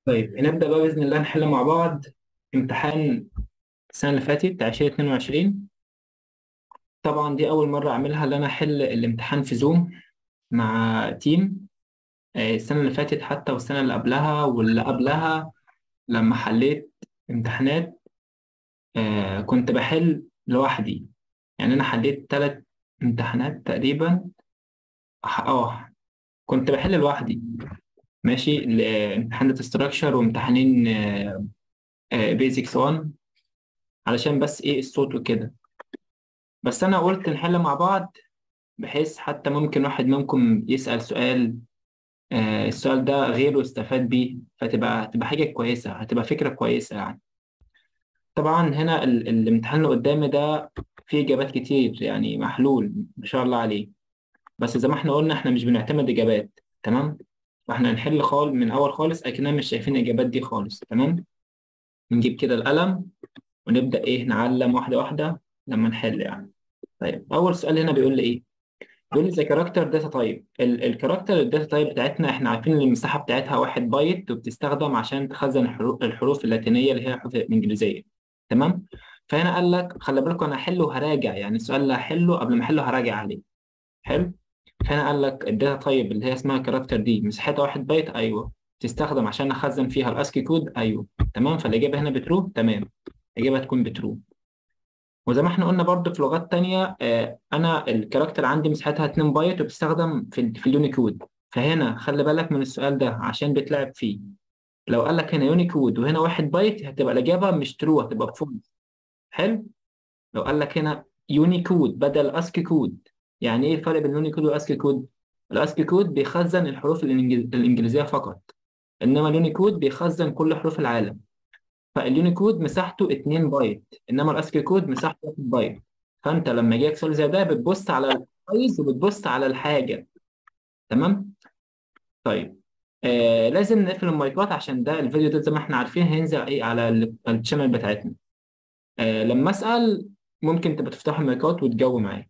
طيب نبدأ بقى بإذن الله نحل مع بعض امتحان السنة اللي فاتت 2022 طبعا دي أول مرة أعملها اللي أنا أحل الامتحان في زوم مع تيم آه، السنة اللي فاتت حتى والسنة اللي قبلها واللي قبلها لما حليت امتحانات آه، كنت بحل لوحدي يعني أنا حليت ثلاث امتحانات تقريبا اه كنت بحل لوحدي ماشي ل- امتحان داتا ستراكشر وامتحانين بيزكس 1 علشان بس ايه الصوت وكده بس انا قلت نحل مع بعض بحيث حتى ممكن واحد منكم يسأل سؤال آه السؤال ده غيره استفاد بيه فتبقى هتبقى حاجة كويسة هتبقى فكرة كويسة يعني طبعا هنا ال الامتحان اللي قدامي ده فيه إجابات كتير يعني محلول ما شاء الله عليه بس زي ما احنا قلنا احنا مش بنعتمد إجابات تمام فاحنا هنحل خال من أول خالص أكننا مش شايفين الإجابات دي خالص تمام نجيب كده القلم ونبدأ إيه نعلم واحدة واحدة لما نحل يعني طيب أول سؤال هنا بيقول لي إيه؟ بيقول لي ذا كاركتر داتا تايب الكاركتر الداتا تايب بتاعتنا إحنا عارفين إن المساحة بتاعتها واحد بايت وبتستخدم عشان تخزن الحروف الحروف اللاتينية اللي هي الحروف الإنجليزية تمام؟ فهنا قال لك خلي بالكم أنا هحله وهراجع يعني السؤال اللي هحله قبل ما أحله هراجع عليه حلو؟ فهنا قال لك الداتا تايب اللي هي اسمها كاركتر دي مساحتها واحد بايت أيوه تستخدم عشان أخزن فيها الأسكي كود أيوه تمام فالإجابة هنا بترو تمام الإجابة تكون بترو وزي ما احنا قلنا برضو في لغات تانية آه، انا الكاركتر عندي مساحتها 2 بايت وبتستخدم في ال- في اليونيكود فهنا خلي بالك من السؤال ده عشان بتلعب فيه لو قال لك هنا يونيكود وهنا 1 بايت هتبقى الاجابه مش ترو هتبقى فولس حلو لو قال لك هنا يونيكود بدل اسكي كود يعني ايه الفرق بين اليونيكود والاسكي كود الاسكي كود بيخزن الحروف الإنجل- الانجليزيه فقط انما اليونيكود بيخزن كل حروف العالم فاليونيكود مساحته 2 بايت انما الاسكي كود مساحته 1 بايت فانت لما يجيلك سؤال زي ده بتبص على السايز وبتبص على الحاجه تمام طيب آه لازم نقفل المايكات عشان ده الفيديو ده زي ما احنا عارفين هينزل ايه على ال- الشانل بتاعتنا آه لما اسال ممكن تبقى تفتحوا المايكات وتجاوبوا معايا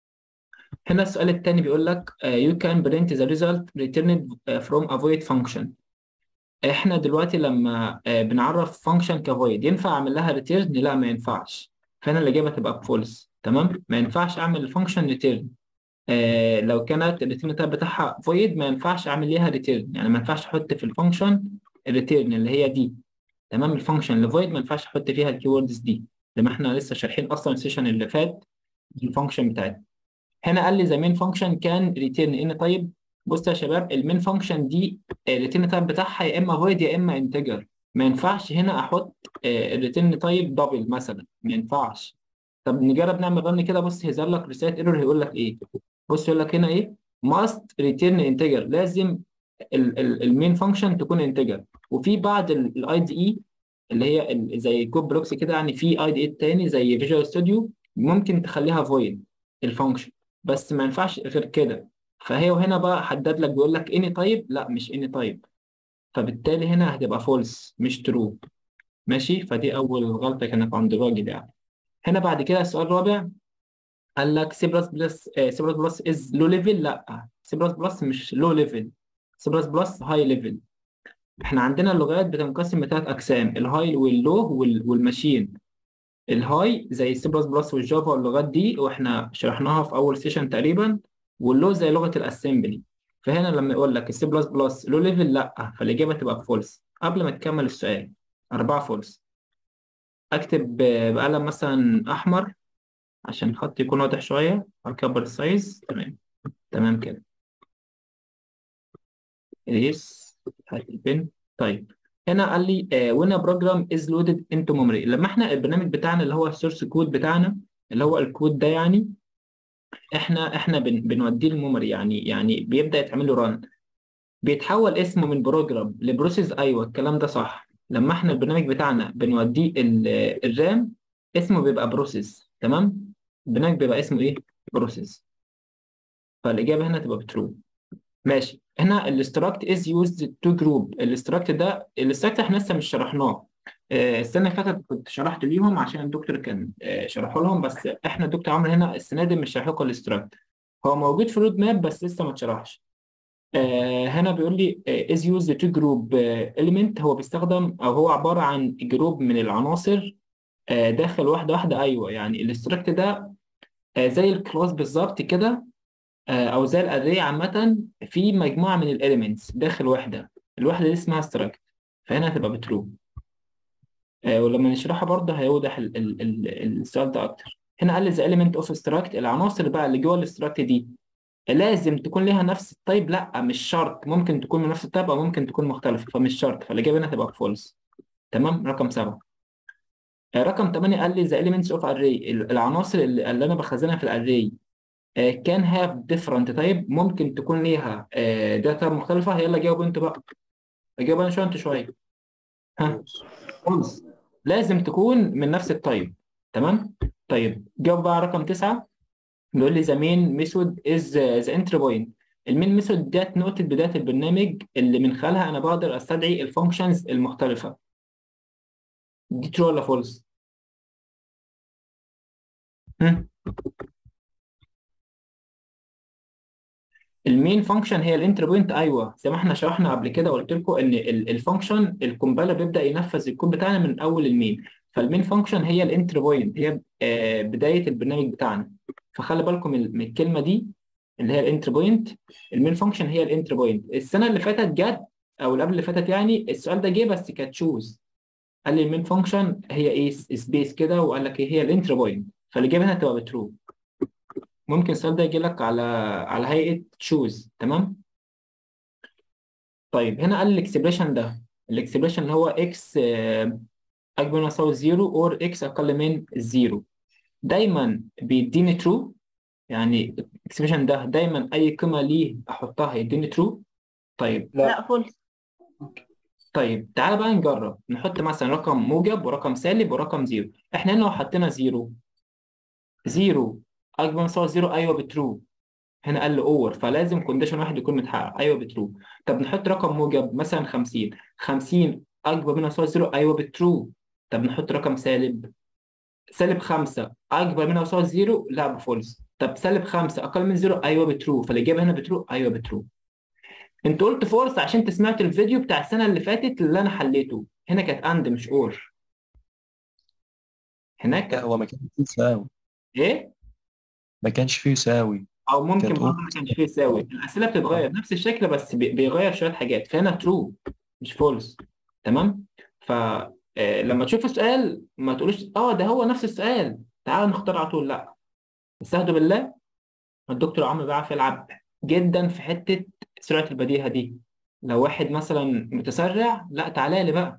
هنا السؤال الثاني بيقول لك آه you can print the result returned from a void function احنا دلوقتي لما آه، بنعرف فانكشن كفويد ينفع اعمل لها ريتيرن لا ما ينفعش فهنا الاجابه تبقى بفولس تمام ما ينفعش اعمل الفانكشن ريتيرن آه لو كانت الريتيرن تايب بتاعها فويد ما ينفعش اعمل ليها ريتيرن يعني ما ينفعش احط في الفانكشن الريتيرن اللي هي دي تمام الفانكشن اللي فويد ما ينفعش احط فيها الكيوردز دي زي ما احنا لسه شارحين اصلا السيشن اللي فات الفانكشن بتاعتنا هنا قال لي ذا مين فانكشن كان ريتيرن ان طيب بص يا شباب المين فانكشن دي الريتيرن تايب بتاعها يا اما فويد يا اما انتجر ما ينفعش هنا احط الريتيرن تايب دبل مثلا ما ينفعش طب نجرب نعمل رن كده بص هيظهر لك رساله ايرور هيقول لك ايه بص يقول لك هنا ايه must return integer لازم المين فانكشن تكون انتجر وفي بعض الاي دي اي اللي هي ال- زي كود بلوكس كده يعني في اي دي اي تاني زي فيجوال ستوديو ممكن تخليها فويد الفانكشن بس ما ينفعش غير كده فهي وهنا بقى حدد لك بيقول لك اني طيب لا مش اني طيب فبالتالي هنا هتبقى فولس مش ترو ماشي فدي اول غلطه كانت عند الراجل يعني هنا بعد كده السؤال الرابع قال لك سي بلس بلس سي بلس بلس از لو ليفل لا سي بلس بلس مش لو ليفل سي بلس بلس هاي ليفل احنا عندنا اللغات بتنقسم لثلاث اقسام الهاي واللو وال- والماشين الهاي زي السي بلس بلس والجافا واللغات دي واحنا شرحناها في اول سيشن تقريبا واللو زي لغه الاسمبلي فهنا لما يقول لك السي بلس بلس لو ليفل لا فالاجابه تبقى فولس قبل ما تكمل السؤال أربعة فولس اكتب ب- بقلم مثلا احمر عشان الخط يكون واضح شويه اكبر السايز تمام تمام كده يس هات البن طيب هنا قال لي uh, when a program is loaded into memory لما احنا البرنامج بتاعنا اللي هو السورس كود بتاعنا اللي هو الكود ده يعني احنا احنا بن بنوديه الميموري يعني يعني بيبدأ يتعمل له ران بيتحول اسمه من بروجرام لبروسيس ايوه الكلام ده صح لما احنا البرنامج بتاعنا بنوديه ال- الرام اسمه بيبقى بروسيس تمام البرنامج بيبقى اسمه ايه بروسيس فالإجابة هنا تبقى بترو ماشي هنا الاستراكت از يوزد تو جروب الاستراكت ده الاستراكت احنا لسه مش شرحناه آه، السنه اللي فاتت كنت شرحت ليهم عشان الدكتور كان آه، شرحه لهم بس احنا الدكتور عمرو هنا السنه دي مش شارح لكم الاستراكت هو موجود في الرود ماب بس لسه ما اتشرحش آه هنا بيقول لي آه is used to group آه element هو بيستخدم او هو عباره عن جروب من العناصر آه داخل واحده واحده ايوه يعني الاستراكت ده آه زي الكلاس بالظبط كده آه او زي الاري عامه في مجموعه من الاليمنتس داخل وحده الوحده دي اسمها استراكت فهنا هتبقى بترو آه ولما نشرحها برضه هيوضح ال ال ال السؤال ده اكتر هنا قال لي the element of struct العناصر بقى اللي جوه الاستراكت دي لازم تكون ليها نفس التايب لا مش شرط ممكن تكون من نفس التايب او ممكن تكون مختلفه فمش شرط فالاجابه هنا هتبقى فولس تمام رقم سبعة آه، رقم 8 قال لي the elements of array ال- العناصر اللي, اللي انا بخزنها في الاري can have different type ممكن تكون ليها داتا مختلفه يلا جاوب انت بقى اجاوب انا شويه انت شويه ها فولس لازم تكون من نفس التايب تمام طيب جاوب بقى رقم تسعة بيقول لي the main method is the entry point المين ميثود ديت نقطة بداية البرنامج اللي من خلالها أنا بقدر أستدعي الفانكشنز المختلفة دي ترو ولا فولس؟ المين فانكشن هي الانتر بوينت ايوه زي ما احنا شرحنا قبل كده قلت لكم ان الفانكشن الكومبايلر بيبدا ينفذ الكود بتاعنا من اول المين فالمين فانكشن هي الانتر بوينت هي آه، بدايه البرنامج بتاعنا فخلي بالكم من من الكلمه دي اللي هي الانتر بوينت المين فانكشن هي الانتر بوينت السنه اللي فاتت جت او اللي قبل اللي فاتت يعني السؤال ده جه بس كانت تشوز قال لي المين فانكشن هي ايه سبيس كده وقال لك ايه هي الانتر بوينت فالاجابه هنا هتبقى بترو ممكن السؤال ده يجي لك على على هيئه تشوز تمام طيب هنا قال الاكسبريشن ده الاكسبريشن اللي هو اكس اكبر من يساوي زيرو اور اكس اقل من الزيرو دايما بيديني ترو يعني الاكسبريشن ده دايما اي قيمه ليه احطها يديني ترو طيب لا لا فولس طيب تعالى بقى نجرب نحط مثلا رقم موجب ورقم سالب ورقم زيرو احنا هنا لو حطينا زيرو زيرو اكبر من يساوي زيرو ايوه بترو هنا قال لي اوفر فلازم كونديشن واحد يكون متحقق ايوه بترو طب نحط رقم موجب مثلا 50 50 اكبر من يساوي زيرو ايوه بترو طب نحط رقم سالب سالب 5 اكبر من يساوي زيرو لا بفولس طب سالب 5 اقل من زيرو ايوه بترو فالاجابه هنا بترو ايوه بترو انت قلت فولس عشان انت سمعت الفيديو بتاع السنه اللي فاتت اللي انا حليته هنا كانت اند مش اور هناك لا هو ما كانش فيه يساوي ايه ما كانش فيه يساوي او ممكن كانت برضه ما كانش فيه يساوي الاسئله بتتغير نفس الشكل بس بي- بيغير شويه حاجات فهنا ترو مش فولس تمام ف آه، لما تشوف السؤال ما تقولوش اه ده هو نفس السؤال تعال نختار على طول لا استهدوا بالله الدكتور عمرو بيعرف يلعب جدا في حته سرعه البديهه دي لو واحد مثلا متسرع لا تعالى لي بقى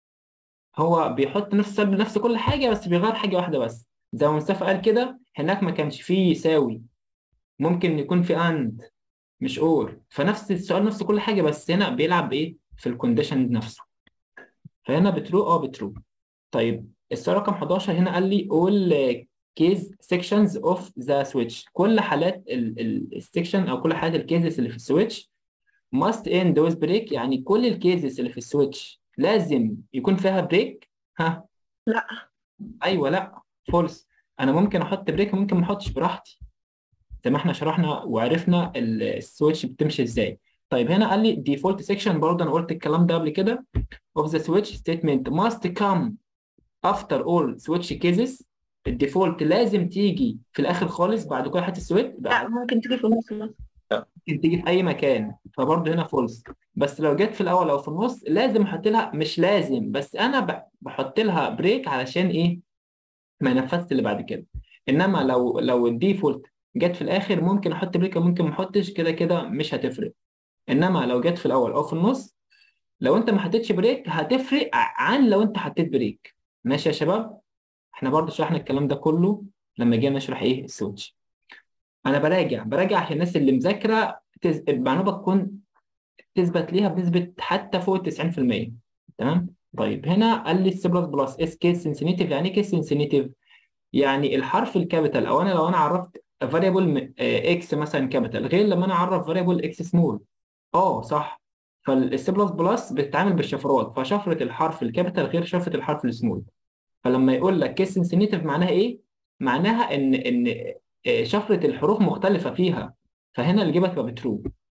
هو بيحط نفس السبب نفس كل حاجه بس بيغير حاجه واحده بس زي ما مصطفى قال كده هناك ما كانش فيه يساوي ممكن يكون في اند مش اور فنفس السؤال نفس كل حاجه بس هنا بيلعب ايه في الكونديشن نفسه فهنا بترو اه بترو طيب السؤال رقم 11 هنا قال لي all case sections of the switch كل حالات السكشن او كل حالات الكيسز اللي في السويتش must end with break يعني كل الكيسز اللي في السويتش لازم يكون فيها بريك ها لا ايوه لا فولس انا ممكن احط بريك ممكن ما احطش براحتي زي ما احنا شرحنا وعرفنا ال- السويتش بتمشي ازاي طيب هنا قال لي default section برضه انا قلت الكلام ده قبل كده of the switch statement must come after all switch cases الديفولت لازم تيجي في الاخر خالص بعد كل حته السويتش لا ممكن تيجي في النص بس ممكن تيجي في اي مكان فبرضه هنا فولس بس لو جت في الاول او في النص لازم احط لها مش لازم بس انا ب- بحط لها بريك علشان ايه ما ينفذش اللي بعد كده انما لو لو الديفولت جت في الاخر ممكن احط بريك وممكن ما احطش كده كده مش هتفرق انما لو جت في الاول او في النص لو انت ما حطيتش بريك هتفرق ع- عن لو انت حطيت بريك ماشي يا شباب احنا برضه شرحنا الكلام ده كله لما جينا نشرح ايه السويتش انا براجع براجع عشان الناس اللي مذاكره تز... المعلومه تكون تثبت ليها بنسبه حتى فوق 90% تمام طيب هنا قال لي السي بلس بلس اس كيس سنسيتيف يعني ايه كيس سنسيتيف يعني الحرف الكابيتال او انا لو انا عرفت فاريبل اكس مثلا كابيتال غير لما انا اعرف فاريبل اكس سمول اه صح فالسي بلس بلس بتتعامل بالشفرات فشفره الحرف الكابيتال غير شفره الحرف السمول فلما يقول لك كيس سنسيتيف معناها ايه معناها ان ان آه، شفره الحروف مختلفه فيها فهنا الاجابه تبقى بترو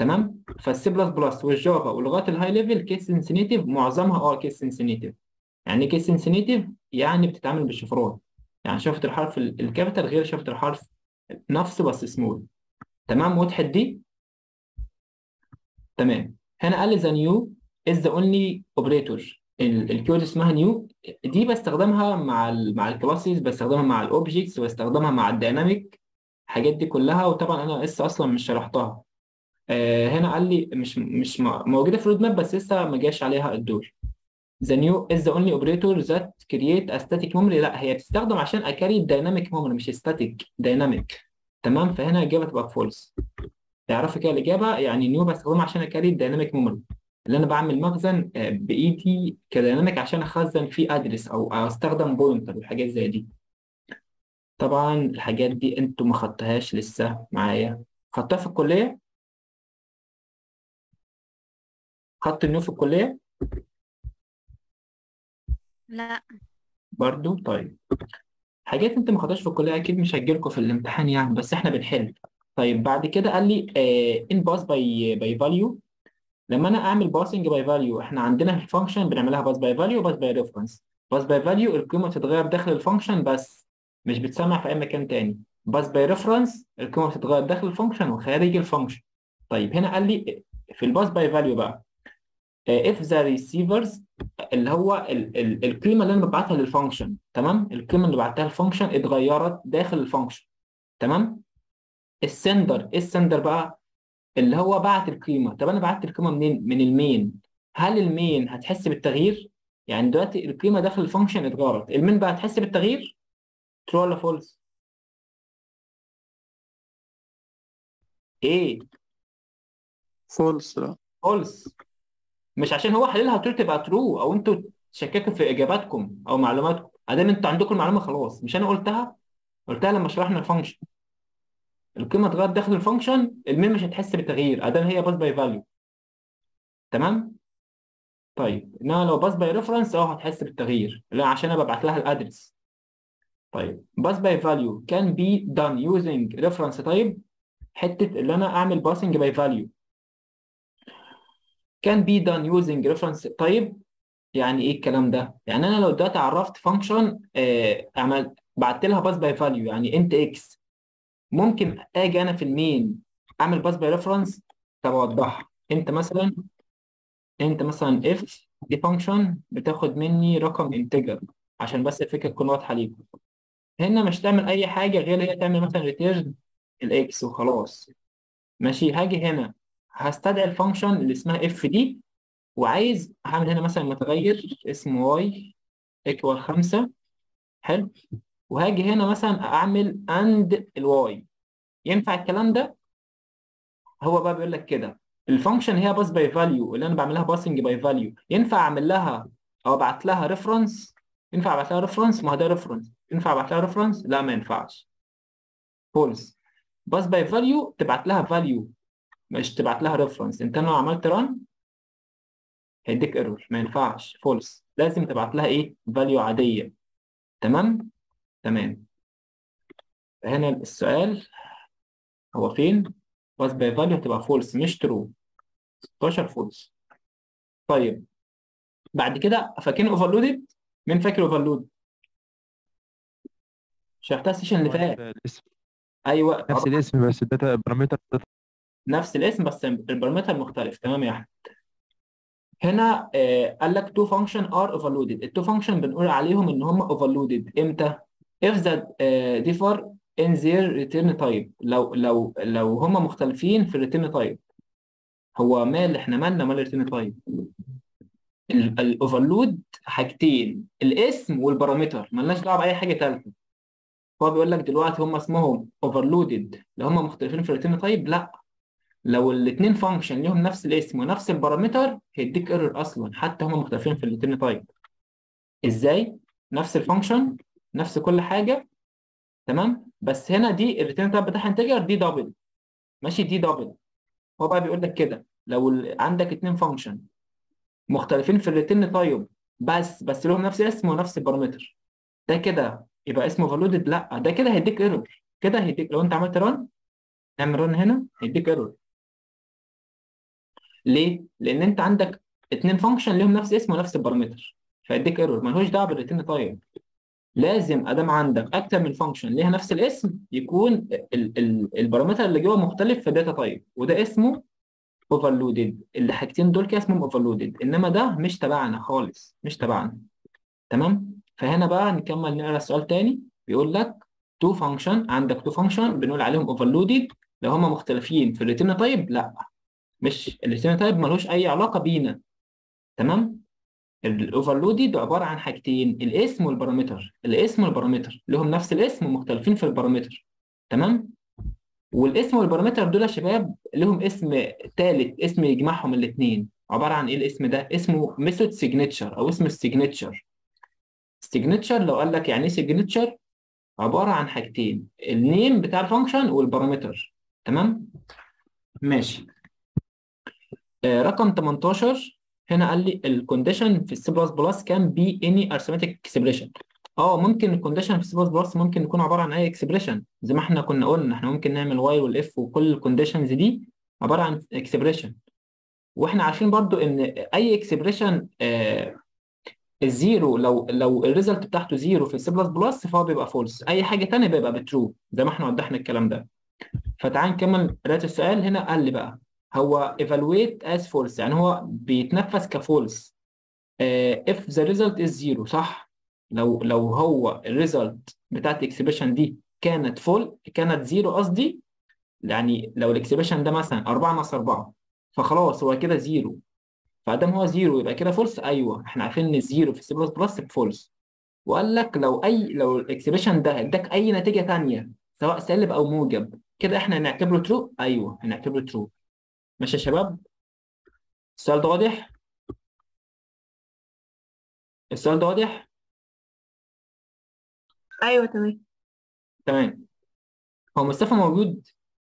تمام فالسي بلس بلس والجافا ولغات الهاي ليفل كيس سنسيتيف معظمها اه كيس سنسيتيف يعني كيس سنسيتيف يعني بتتعامل بالشفرات يعني شفت الحرف ال- الكابيتال غير شفت الحرف نفسه بس سمول تمام وضحت دي تمام هنا قال لي ذا نيو از ذا اونلي اوبريتور الكيورد اسمها نيو دي بستخدمها مع ال مع الكلاسز بستخدمها مع الاوبجكتس بستخدمها مع الديناميك الحاجات دي كلها وطبعا انا لسه اصلا مش شرحتها آه هنا قال لي مش مش م- موجوده في الرود ماب بس لسه ما جاش عليها الدور The new is the only operator that create a static memory لا هي بتستخدم عشان اكاري dynamic memory مش static dynamic تمام فهنا الاجابه تبقى false تعرفي كده الاجابه يعني نيو بستخدمها عشان اكاري الديناميك ميموري اللي انا بعمل مخزن آه، بايدي كديناميك عشان اخزن فيه ادرس او أو استخدم بوينتر وحاجات زي دي طبعا الحاجات دي انتوا ما خدتهاش لسه معايا خدتها في الكليه خدت النيو في الكليه لا برضو طيب حاجات انت ما خدتهاش في الكليه اكيد مش هتجيلكوا في الامتحان يعني بس احنا بنحل طيب بعد كده قال لي ان باس باي باي فاليو لما انا اعمل باسنج باي فاليو احنا عندنا في الفانكشن بنعملها باس باي فاليو وباس باي ريفرنس باس باي فاليو القيمه بتتغير داخل الفانكشن بس مش بتسمع في اي مكان تاني باس باي ريفرنس القيمه بتتغير داخل الفانكشن وخارج الفانكشن طيب هنا قال لي في الباس باي فاليو بقى if the receivers اللي هو ال ال القيمه اللي انا ببعتها للفانكشن تمام القيمه اللي بعتها للفانكشن اتغيرت داخل الفانكشن تمام السندر ايه السندر بقى اللي هو بعت القيمه طب انا بعت القيمه منين من المين هل المين هتحس بالتغيير يعني دلوقتي القيمه داخل الفانكشن اتغيرت المين بقى هتحس بالتغيير ترو ولا فولس ايه فولس لا فولس مش عشان هو حللها تقول تبقى ترو او انتوا تشككوا في اجاباتكم او معلوماتكم ادام انتوا عندكم المعلومه خلاص مش انا قلتها قلتها لما شرحنا الفانكشن القيمه اتغيرت داخل الفانكشن المين مش هتحس بالتغيير ادام هي باس باي فاليو تمام طيب انما لو باس باي ريفرنس اه هتحس بالتغيير لا عشان انا ببعت لها الادرس طيب باس باي فاليو كان بي دان يوزنج ريفرنس تايب حته اللي انا اعمل باسنج باي فاليو كان بي دان يوزنج ريفرنس تايب يعني ايه الكلام ده يعني انا لو دلوقتي عرفت فانكشن عملت بعت لها باس باي فاليو يعني انت اكس ممكن اجي انا في المين اعمل باس باي ريفرنس طب اوضحها انت مثلا انت مثلا اف دي فانكشن بتاخد مني رقم انتجر عشان بس الفكره تكون واضحه ليكم هنا مش تعمل اي حاجه غير هي تعمل مثلا ريتيرن الاكس وخلاص ماشي هاجي هنا هستدعي الفانكشن اللي اسمها اف دي وعايز هعمل هنا مثلا متغير اسمه واي ايكوال 5 حلو وهاجي هنا مثلا اعمل اند الواي ينفع الكلام ده هو بقى بيقول لك كده الفانكشن هي باس باي فاليو اللي انا بعملها باسنج باي فاليو ينفع اعمل لها او ابعت لها ريفرنس ينفع ابعت لها ريفرنس ما هو ده ريفرنس ينفع ابعت لها ريفرنس لا ما ينفعش فولس باس باي فاليو تبعت لها فاليو مش تبعت لها ريفرنس انت لو عملت ران هيديك ايرور ما ينفعش فولس لازم تبعت لها ايه فاليو عاديه تمام تمام هنا السؤال هو فين باس باي فاليو هتبقى فولس مش ترو 16 فولس طيب بعد كده فاكرين اوفرلودد مين فاكر اوفرلود شرحتها السيشن اللي فات الاسم ايوه نفس الاسم بس الداتا بارامتر نفس الاسم بس البارامتر مختلف تمام يا احمد هنا آه قال لك تو فانكشن ار اوفرلودد التو فانكشن بنقول عليهم ان هم اوفرلودد امتى if that uh, differ in their return type لو لو لو هم مختلفين في الريتيرن تايب هو مال احنا مالنا مال الريتيرن تايب الاوفرلود حاجتين الاسم والبارامتر مالناش دعوه باي حاجه ثالثه هو بيقول لك دلوقتي هم اسمهم اوفرلودد لو هم مختلفين في الريتيرن تايب لا لو الاثنين فانكشن ليهم نفس الاسم ونفس البارامتر هيديك ايرور اصلا حتى هم مختلفين في الريتيرن تايب ازاي نفس الفانكشن نفس كل حاجه تمام بس هنا دي الريتيرن تايب بتاعها انتجر دي دبل ماشي دي دبل هو بقى بيقول لك كده لو ال- عندك اتنين فانكشن مختلفين في الريتيرن تايب بس بس لهم نفس الاسم ونفس البارامتر ده كده يبقى اسمه فالودد لا ده كده هيديك ايرور كده هيديك لو انت عملت ران اعمل ران هنا هيديك ايرور ليه؟ لان انت عندك اتنين فانكشن ليهم نفس اسم ونفس البارامتر فيديك ايرور ملوش دعوه بالريتيرن تايب لازم ادام عندك اكتر من فانكشن ليها نفس الاسم يكون ال ال البارامتر اللي جوه مختلف في الداتا تايب وده اسمه اوفرلودد الحاجتين دول كده اسمهم اوفرلودد انما ده مش تبعنا خالص مش تبعنا تمام فهنا بقى نكمل نقرا السؤال تاني بيقول لك تو فانكشن عندك تو فانكشن بنقول عليهم اوفرلودد لو هما مختلفين في الريتيرن تايب لا مش الريتيرن تايب ملوش اي علاقه بينا تمام الاوفرلودد عباره عن حاجتين الاسم والبارامتر الاسم والبارامتر لهم نفس الاسم ومختلفين في البارامتر تمام والاسم والبارامتر دول يا شباب لهم اسم ثالث اسم يجمعهم الاثنين عباره عن ايه الاسم ده اسمه ميثود سيجنتشر او اسم السيجنتشر سيجنتشر لو قال لك يعني ايه سيجنتشر عباره عن حاجتين النيم بتاع الفانكشن والبارامتر تمام ماشي آه رقم 18 هنا قال لي الكونديشن في السي بلس بلس كان بي اني ارثماتيك اكسبريشن اه ممكن الكونديشن في السي بلس بلس ممكن يكون عباره عن اي اكسبريشن زي ما احنا كنا قلنا احنا ممكن نعمل واي والاف وكل الكونديشنز دي عباره عن اكسبريشن واحنا عارفين برضو ان اي اكسبريشن آه الزيرو لو لو الريزلت بتاعته زيرو في السي بلس بلس فهو بيبقى فولس اي حاجه ثانيه بيبقى بترو زي ما احنا وضحنا الكلام ده فتعال نكمل قراءه السؤال هنا قال لي بقى هو evaluate as false يعني هو بيتنفذ كفولس uh, if the result is zero صح لو لو هو الريزلت بتاعت الاكسبريشن دي كانت فول كانت زيرو قصدي يعني لو الاكسبريشن ده مثلا 4 ناقص 4 فخلاص هو كده زيرو فادام هو زيرو يبقى كده فولس ايوه احنا عارفين ان الزيرو في السي بلس بلس بفولس وقال لك لو اي لو الاكسبريشن ده اداك اي نتيجه ثانيه سواء سالب او موجب كده احنا هنعتبره ترو ايوه هنعتبره ترو ماشي يا شباب السؤال ده واضح السؤال ده واضح ايوه تمام تمام هو مصطفى موجود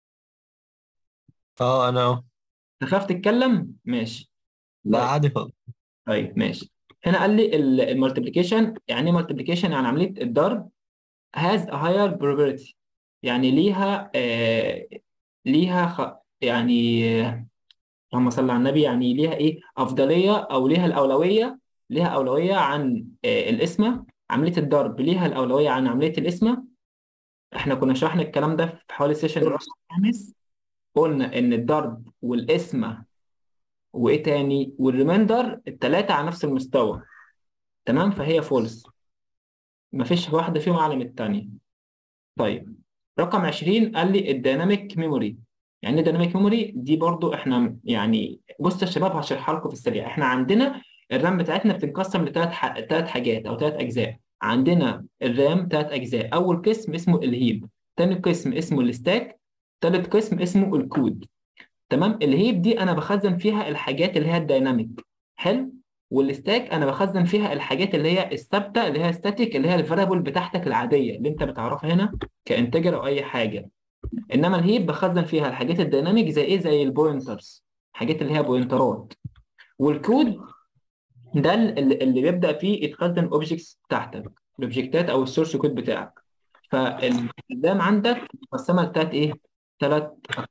اه انا اهو تخاف تتكلم ماشي لا طيب عادي خالص طيب ماشي هنا قال لي المالتيبليكيشن يعني ايه مالتيبليكيشن يعني عمليه الضرب has a higher probability يعني ليها آه ليها خ... يعني آه، اللهم صل على النبي يعني ليها ايه افضليه او ليها الاولويه ليها اولويه عن آه القسمه عمليه الضرب ليها الاولويه عن عمليه القسمه احنا كنا شرحنا الكلام ده في حوالي السيشن الخامس قلنا ان الضرب والقسمه وايه تاني والريمايندر الثلاثه على نفس المستوى تمام فهي فولس مفيش واحده فيهم اعلى من الثانيه طيب رقم 20 قال لي الديناميك ميموري يعني ايه ديناميك ميموري دي برضو احنا يعني بص يا شباب هشرحها لكم في السريع احنا عندنا الرام بتاعتنا بتنقسم لثلاث ح... ثلاث حاجات او ثلاث اجزاء عندنا الرام ثلاث اجزاء اول قسم اسمه الهيب ثاني قسم اسمه الستاك ثالث قسم اسمه الكود تمام الهيب دي انا بخزن فيها الحاجات اللي هي الدايناميك حلو والستاك انا بخزن فيها الحاجات اللي هي الثابته اللي هي ستاتيك اللي هي الفاريبل بتاعتك العاديه اللي انت بتعرفها هنا كانتجر او اي حاجه انما الهيب بخزن فيها الحاجات الديناميك زي ايه زي البوينترز حاجات اللي هي بوينترات والكود ده اللي, اللي بيبدا فيه يتخزن اوبجكتس بتاعتك الاوبجكتات او السورس كود بتاعك فالقدام عندك مقسمه لثلاث ايه ثلاث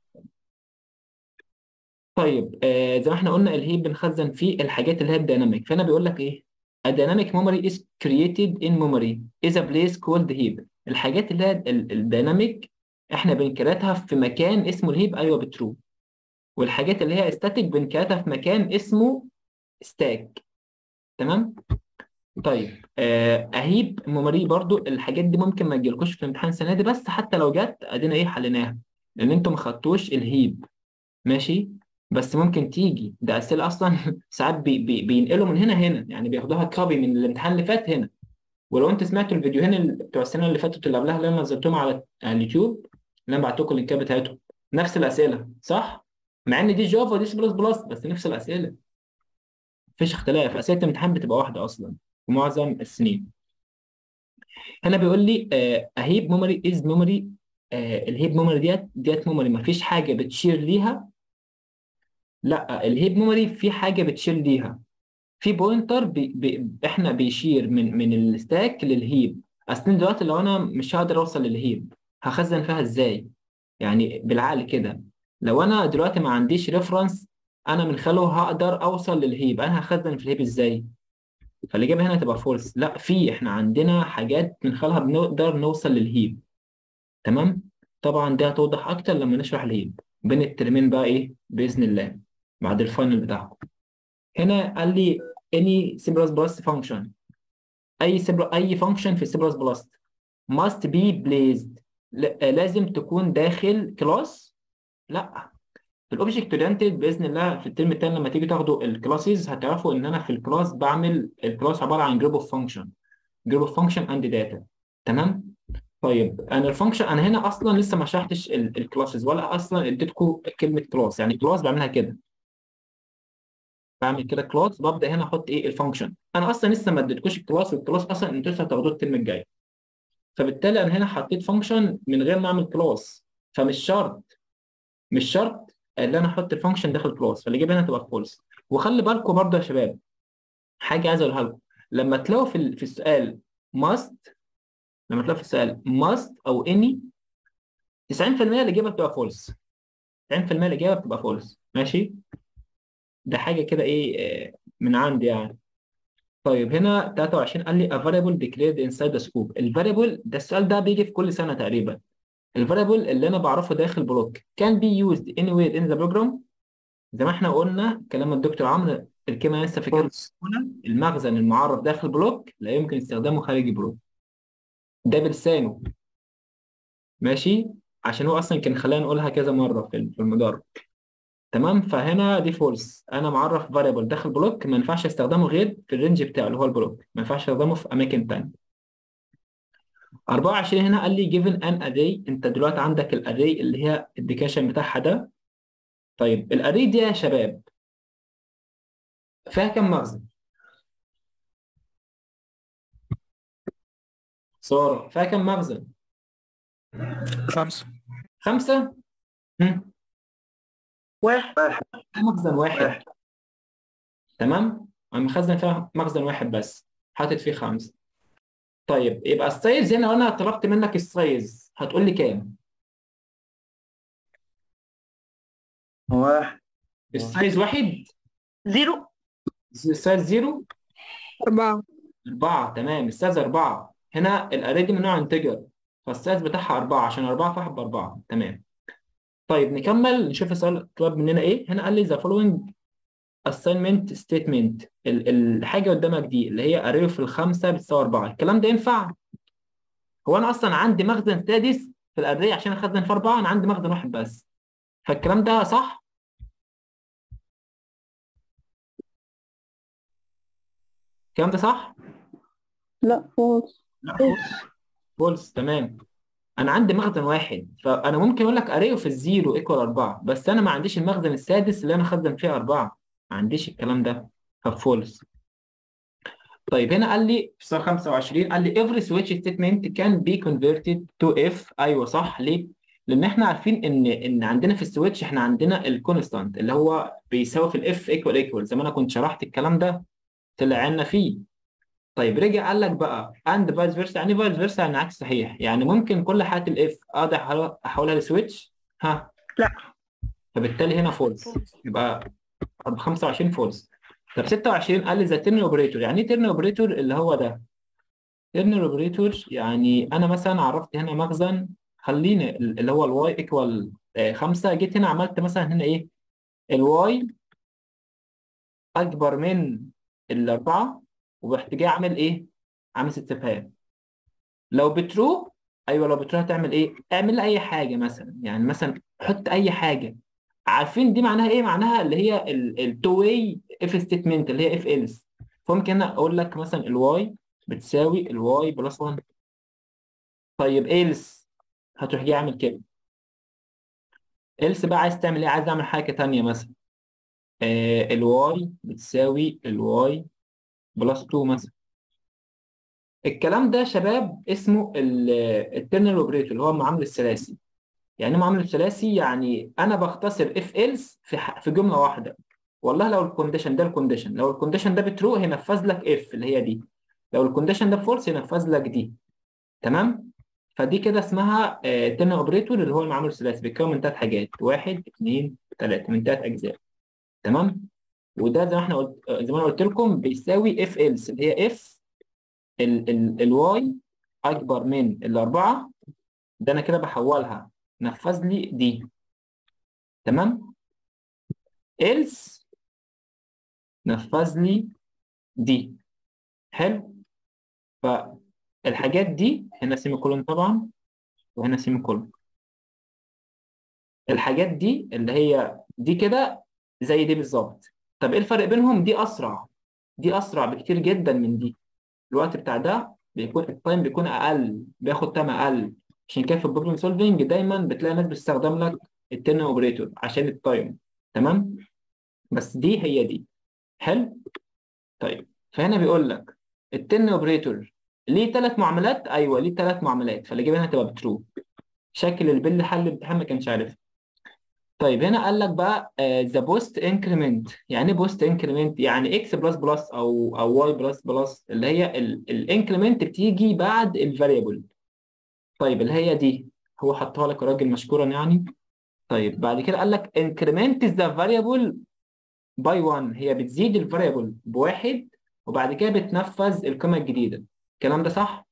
طيب آه زي ما احنا قلنا الهيب بنخزن فيه الحاجات اللي هي الديناميك فهنا بيقول لك ايه A dynamic memory is created in memory is a place called heap الحاجات اللي هي الديناميك احنا بنكريتها في مكان اسمه الهيب ايوه بترو والحاجات اللي هي ستاتيك بنكريتها في مكان اسمه ستاك تمام طيب آه اهيب ميموري برضو الحاجات دي ممكن ما تجيلكوش في الامتحان السنه دي بس حتى لو جت ادينا ايه حليناها لان انتوا ما خدتوش الهيب ماشي بس ممكن تيجي ده اسئله اصلا ساعات بي بي بينقلوا من هنا هنا يعني بياخدوها كوبي من الامتحان اللي فات هنا ولو انت سمعتوا الفيديوهين اللي بتوع السنه اللي فاتت اللي قبلها اللي انا نزلتهم على على اليوتيوب اللي انا بعت لكم اللينكات بتاعتهم نفس الاسئله صح؟ مع ان دي جافا ودي سي بلس بلس بس نفس الاسئله مفيش اختلاف اسئله الامتحان بتبقى واحده اصلا في معظم السنين هنا بيقول لي اهيب ميموري از ميموري الهيب ميموري ديت ديت ميموري مفيش حاجه بتشير ليها لا الهيب ميموري في حاجه بتشير ليها في بوينتر بي بي احنا بيشير من من الستاك للهيب اصل دلوقتي لو انا مش هقدر اوصل للهيب هخزن فيها ازاي يعني بالعقل كده لو انا دلوقتي ما عنديش ريفرنس انا من خلاله هقدر اوصل للهيب انا هخزن في الهيب ازاي فالاجابه هنا تبقى فولس لا في احنا عندنا حاجات من خلالها بنقدر نوصل للهيب تمام طبعا دي هتوضح اكتر لما نشرح الهيب بين الترمين بقى ايه باذن الله بعد الفاينل بتاعكم هنا قال لي any C++ function اي C اي function في C++ must be placed ل- لازم تكون داخل كلاس لا في الاوبجكت اورينتد باذن الله في الترم الثاني لما تيجي تاخدوا الكلاسز هتعرفوا ان انا في الكلاس بعمل الكلاس عباره عن جروب اوف فانكشن جروب اوف فانكشن اند داتا تمام طيب انا الفانكشن انا هنا اصلا لسه ما شرحتش الكلاسز ولا اصلا اديتكم كلمه كلاس يعني كلاس بعملها كده بعمل كده كلاس ببدا هنا احط ايه الفانكشن انا اصلا لسه ما اديتكوش الكلاس والكلاس اصلا انتوا لسه هتاخدوه الترم الجاي فبالتالي انا هنا حطيت فانكشن من غير ما اعمل كلاس فمش شرط مش شرط ان انا احط الفانكشن داخل كلاس فالاجابه هنا تبقى فولس وخلي بالكم برضه يا شباب حاجه عايز اقولها لكم لما تلاقوا في ال- في السؤال must لما تلاقوا في السؤال must او any 90% الاجابه بتبقى فولس 90% الاجابه بتبقى فولس ماشي ده حاجه كده ايه آه، من عندي يعني طيب هنا 23 قال لي a variable declared inside the scope الفاريبل ده السؤال ده بيجي في كل سنه تقريبا الفاريبل اللي انا بعرفه داخل بلوك can be used anywhere in the program زي ما احنا قلنا كلام الدكتور عمرو الكلمه لسه فاكرها فولس المخزن المعرف داخل بلوك لا يمكن استخدامه خارج بلوك ده بلسانه ماشي عشان هو اصلا كان خلانا نقولها كذا مره في في المدرج تمام فهنا دي فولس انا معرف فاريبل داخل بلوك ما ينفعش استخدمه غير في الرينج بتاعه اللي هو البلوك ما ينفعش استخدمه في اماكن تانية 24 هنا قال لي given an array انت دلوقتي عندك الاري اللي هي الديكاشن بتاعها ده طيب الاري دي يا شباب فيها كام مخزن؟ سارة فيها كام مخزن؟ خمسة خمسة؟ هم؟ واحد مخزن واحد تمام؟ أنا مخزن فيها مخزن واحد بس حاطط فيه خمسة طيب يبقى السايز هنا لو أنا طلبت منك السايز هتقول لي كام؟ واحد السايز واحد؟ زيرو السايز زيرو؟ أربعة أربعة تمام السايز أربعة هنا الأري دي من نوع انتجر فالسايز بتاعها أربعة عشان أربعة فواحد بأربعة تمام طيب نكمل نشوف السؤال طلب مننا إيه هنا قال لي the following assignment statement ال- الحاجة قدامك دي اللي هي array في الخمسة بتساوي أربعة الكلام ده ينفع؟ هو أنا أصلا عندي مخزن سادس في الأري عشان أخزن في أربعة أنا عندي مخزن واحد بس فالكلام ده صح؟ الكلام ده صح؟ لا فولس لا فولس فولس تمام انا عندي مخزن واحد فانا ممكن اقول لك اريه في الزيرو ايكوال 4 بس انا ما عنديش المخزن السادس اللي انا اخزن فيه 4 ما عنديش الكلام ده ففولس طيب هنا قال لي في سؤال 25 قال لي every switch statement can be converted to if ايوه صح ليه؟ لان احنا عارفين ان ان عندنا في السويتش احنا عندنا الكونستانت اللي هو بيساوي في الاف ايكوال ايكوال زي ما انا كنت شرحت الكلام ده طلع لنا فيه طيب رجع قال لك بقى اند فايس فيرسا يعني فايس فيرسا يعني عكس صحيح يعني ممكن كل حالات الاف اقدر أحول- احولها لسويتش ها لا. فبالتالي هنا فولس يبقى 25 فولس طب 26 قال لي ذا تيرن اوبريتور يعني ايه تيرن اوبريتور اللي هو ده تيرن اوبريتور يعني انا مثلا عرفت هنا مخزن خليني اللي هو الواي ايكوال 5 جيت هنا عملت مثلا هنا ايه الواي اكبر من الاربعه ورحت جاي عامل ايه؟ عامل استفهام لو بترو ايوه لو بترو هتعمل ايه؟ اعمل لي اي حاجه مثلا يعني مثلا حط اي حاجه عارفين دي معناها ايه؟ معناها اللي هي التو واي اف ستيتمنت اللي هي اف ايلس فممكن انا اقول لك مثلا الواي بتساوي الواي بلس 1 طيب ايلس هتروح جاي عامل كده ايلس بقى عايز تعمل ايه؟ عايز اعمل حاجه تانيه مثلا آه الواي بتساوي الواي بلس 2 مثلا الكلام ده يا شباب اسمه الترنال اوبريتور اللي هو المعامل الثلاثي يعني ايه معامل ثلاثي يعني انا بختصر اف ايلس في ح- في جمله واحده والله لو الكونديشن ده الكونديشن لو الكونديشن ده بترو هينفذ لك اف اللي هي دي لو الكونديشن ده فولس هينفذ لك دي تمام فدي كده اسمها ترنال اوبريتور اللي هو المعامل الثلاثي بيتكون من ثلاث حاجات واحد اثنين ثلاثه من ثلاث اجزاء تمام وده زي ما احنا قلت زي ما انا قلت لكم بيساوي اف else اللي هي اف ال ال الواي اكبر من الاربعه ده انا كده بحولها نفذ لي دي تمام else نفذ لي دي حلو فالحاجات دي هنا سيمي كولون طبعا وهنا سيمي كولون الحاجات دي اللي هي دي كده زي دي بالظبط طب ايه الفرق بينهم دي اسرع دي اسرع بكتير جدا من دي الوقت بتاع ده بيكون التايم بيكون اقل بياخد تايم اقل عشان كده في البروبلم سولفنج دايما بتلاقي ناس بتستخدم لك التن اوبريتور عشان التايم تمام بس دي هي دي حلو طيب فهنا بيقول لك التن اوبريتور ليه ثلاث معاملات ايوه ليه ثلاث معاملات فالاجابه هنا هتبقى بترو شكل البل حل الامتحان ما كانش عارف طيب هنا قال لك بقى ذا بوست انكريمنت يعني ايه بوست انكريمنت يعني اكس بلس بلس او او واي بلس بلس اللي هي الانكريمنت بتيجي بعد الفاريبل طيب اللي هي دي هو حطها لك راجل مشكورا يعني طيب بعد كده قال لك انكريمنت ذا فاريبل باي 1 هي بتزيد الفاريبل بواحد وبعد كده بتنفذ القيمه الجديده الكلام ده صح؟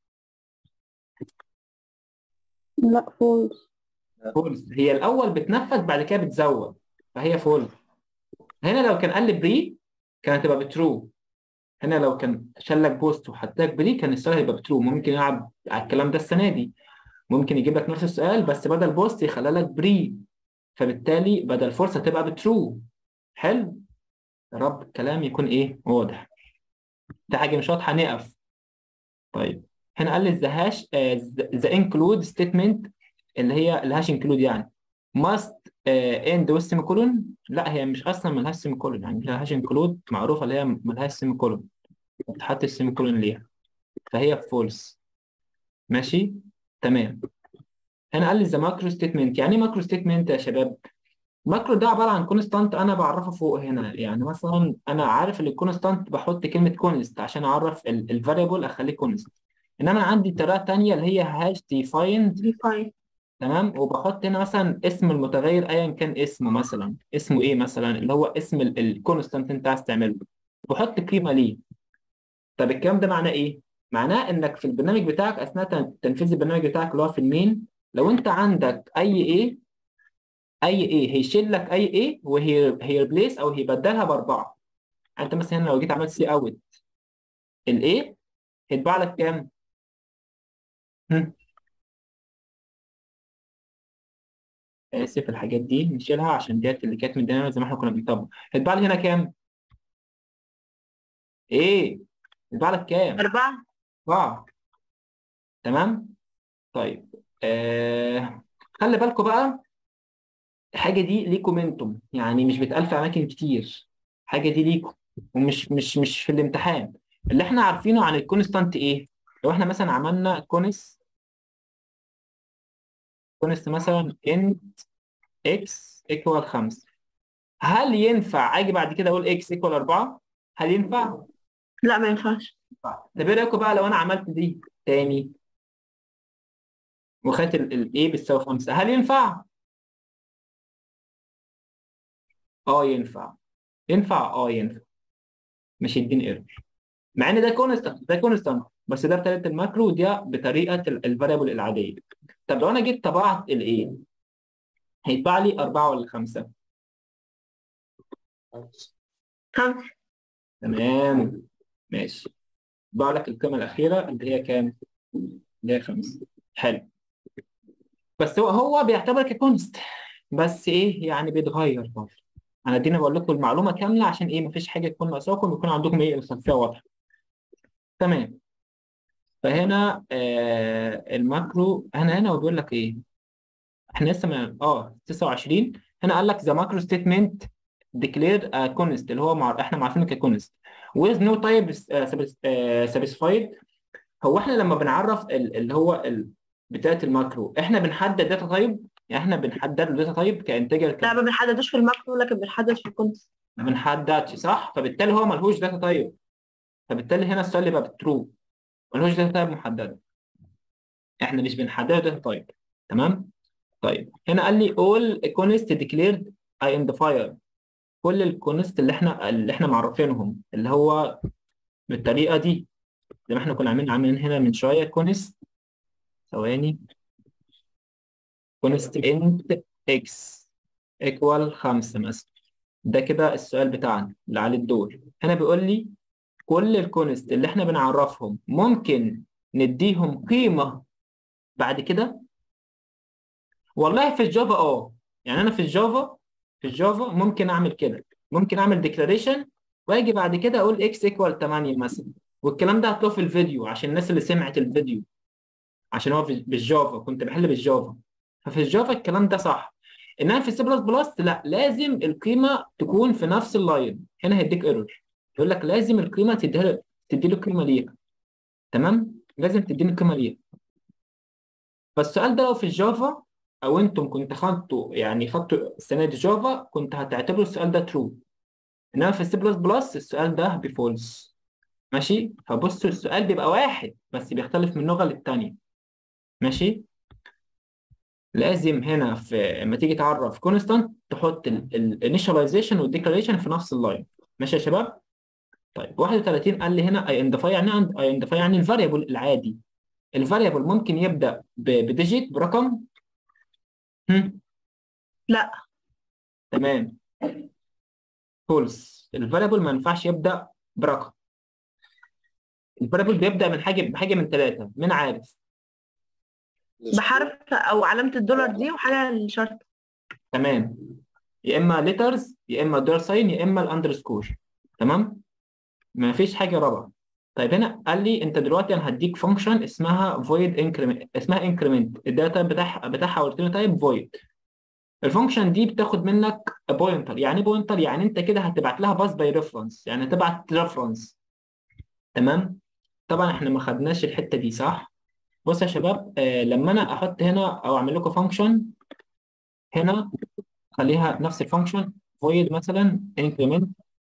لا فولس فولس هي الاول بتنفذ بعد كده بتزود فهي فولس هنا لو كان قال لي بري كانت هتبقى بترو هنا لو كان شال لك بوست وحط لك بري كان السؤال هيبقى بترو ممكن يلعب على الكلام ده السنه دي ممكن يجيب لك نفس السؤال بس بدل بوست يخلي لك بري فبالتالي بدل فورس هتبقى بترو حلو يا رب الكلام يكون ايه واضح ده حاجه مش واضحه نقف طيب هنا قال لي ذا هاش ذا انكلود ستيتمنت اللي هي الهاش انكلود يعني must اند with semicolon لا هي مش اصلا ملهاش سيميكولون يعني الهاش انكلود معروفه اللي هي ملهاش سيميكولون بتحط السيميكولون ليها فهي فولس ماشي تمام هنا قال لي ذا ماكرو ستيتمنت يعني ايه ماكرو ستيتمنت يا شباب ماكرو ده عباره عن كونستانت انا بعرفه فوق هنا يعني مثلا انا عارف ان الكونستانت بحط كلمه كونست عشان اعرف الفاريبل اخليه كونست انما انا عندي طريقه ثانيه اللي هي هاش ديفايند ديفاين تمام وبحط هنا مثلا اسم المتغير ايا كان اسمه مثلا اسمه ايه مثلا اللي هو اسم الكونستانت انت عايز تعمله بحط قيمه ليه طب الكلام ده معناه ايه معناه انك في البرنامج بتاعك اثناء تن- تنفيذ البرنامج بتاعك اللي هو في المين لو انت عندك اي ايه اي ايه هيشيل لك اي ايه وهي هيربليس او هيبدلها باربعه يعني انت مثلا هنا لو جيت عملت سي اوت الايه هيتباع لك كام؟ هم؟ اسف الحاجات دي نشيلها عشان ديت اللي كانت مدينا زي ما احنا كنا بنطبق هيتباع لي هنا كام؟ ايه؟ هيتباع لك كام؟ أربعة أربعة تمام؟ طيب آه... خلي بالكم بقى الحاجة دي ليكم انتم يعني مش بتقال في أماكن كتير حاجة دي ليكم ومش مش مش في الامتحان اللي احنا عارفينه عن الكونستانت ايه؟ لو احنا مثلا عملنا كونست كونست مثلا انت اكس ايكوال 5 هل ينفع اجي بعد كده اقول اكس ايكوال 4 هل ينفع لا ما ينفعش طب ايه رايكم بقى لو انا عملت دي تاني وخدت الايه بتساوي 5 هل ينفع اه ينفع ينفع اه ينفع مش يديني ايرور مع ان ده كونستانت ده كونستانت بس ده بطريقه الماكرو ودي بطريقه الفاريبل العاديه طب لو انا جيت طبعت الايه هيطبع لي 4 ولا 5 خمسة تمام ماشي بقى لك القيمة الأخيرة اللي هي كام؟ اللي هي خمسة حلو بس هو هو بيعتبر ككونست بس إيه يعني بيتغير برضه أنا ادينا بقول لكم المعلومة كاملة عشان إيه مفيش حاجة تكون ناقصاكم يكون عندكم إيه الخلفية واضحة تمام فهنا آه الماكرو هنا هنا هو بيقول لك إيه؟ إحنا لسه ما آه 29 هنا قال لك ذا ماكرو ستيتمنت declare a const اللي هو مع... احنا عارفينه ككونست with no type uh, satis- uh, satisfied هو احنا لما بنعرف ال- اللي هو ال... بتاعة الماكرو احنا بنحدد داتا تايب يعني احنا بنحدد له داتا تايب كانتجر لا ما بنحددوش في الماكرو لكن بنحدد في الكونس ما بنحددش صح فبالتالي هو ملهوش داتا تايب فبالتالي هنا السؤال يبقى بالترو ملهوش داتا تايب محدده احنا مش بنحدد داتا تايب تمام طيب هنا قال لي all const declared identifier كل الكونست اللي احنا اللي احنا معرفينهم اللي هو بالطريقه دي زي ما احنا كنا عاملين عاملين هنا من شويه كونست ثواني كونست انت اكس ايكوال 5 مثلا ده كده السؤال بتاعنا اللي عليه الدور هنا بيقول لي كل الكونست اللي احنا بنعرفهم ممكن نديهم قيمه بعد كده والله في الجافا اه يعني انا في الجافا في الجافا ممكن اعمل كده ممكن اعمل ديكلاريشن واجي بعد كده اقول اكس ايكوال 8 مثلا والكلام ده هتلاقوه في الفيديو عشان الناس اللي سمعت الفيديو عشان هو في- بالجافا كنت بحل بالجافا ففي الجافا الكلام ده صح انما في السي بلس بلس لا لازم القيمه تكون في نفس اللاين هنا هيديك ايرور يقول لك لازم القيمه تديها تدي له قيمه ليها تمام لازم تديني القيمه ليها فالسؤال ده لو في الجافا او انتم كنت خدتوا يعني خدتوا السنه دي جافا كنت هتعتبروا السؤال ده ترو انما في السي بلس بلس السؤال ده بفولس ماشي فبصوا السؤال بيبقى واحد بس بيختلف من لغه للتانيه ماشي لازم هنا في لما تيجي تعرف كونستانت تحط الانيشاليزيشن والديكلاريشن في نفس اللاين ماشي يا شباب طيب 31 قال لي هنا ايدنتيفاي يعني ايدنتيفاي يعني الفاريبل العادي الفاريبل ممكن يبدا ب- بديجيت برقم هم؟ لا تمام فولس الفاريبل ما ينفعش يبدا برقم الفاريبل بيبدا من حاجه بحاجه من ثلاثه من عارف بحرف او علامة الدولار دي وحاجة الشرط تمام يا اما ليترز يا اما دولار ساين يا اما الاندرسكور تمام ما فيش حاجه رابعه طيب هنا قال لي انت دلوقتي انا هديك فانكشن اسمها void increment اسمها increment الداتا بتاعها بتاعها قلت له تايب void الفانكشن دي بتاخد منك بوينتر يعني بوينتر يعني انت كده هتبعت لها باس باي ريفرنس يعني هتبعت ريفرنس تمام طبعا احنا ما خدناش الحته دي صح بص يا شباب آه لما انا احط هنا او اعمل لكم فانكشن هنا خليها نفس الفانكشن void مثلا increment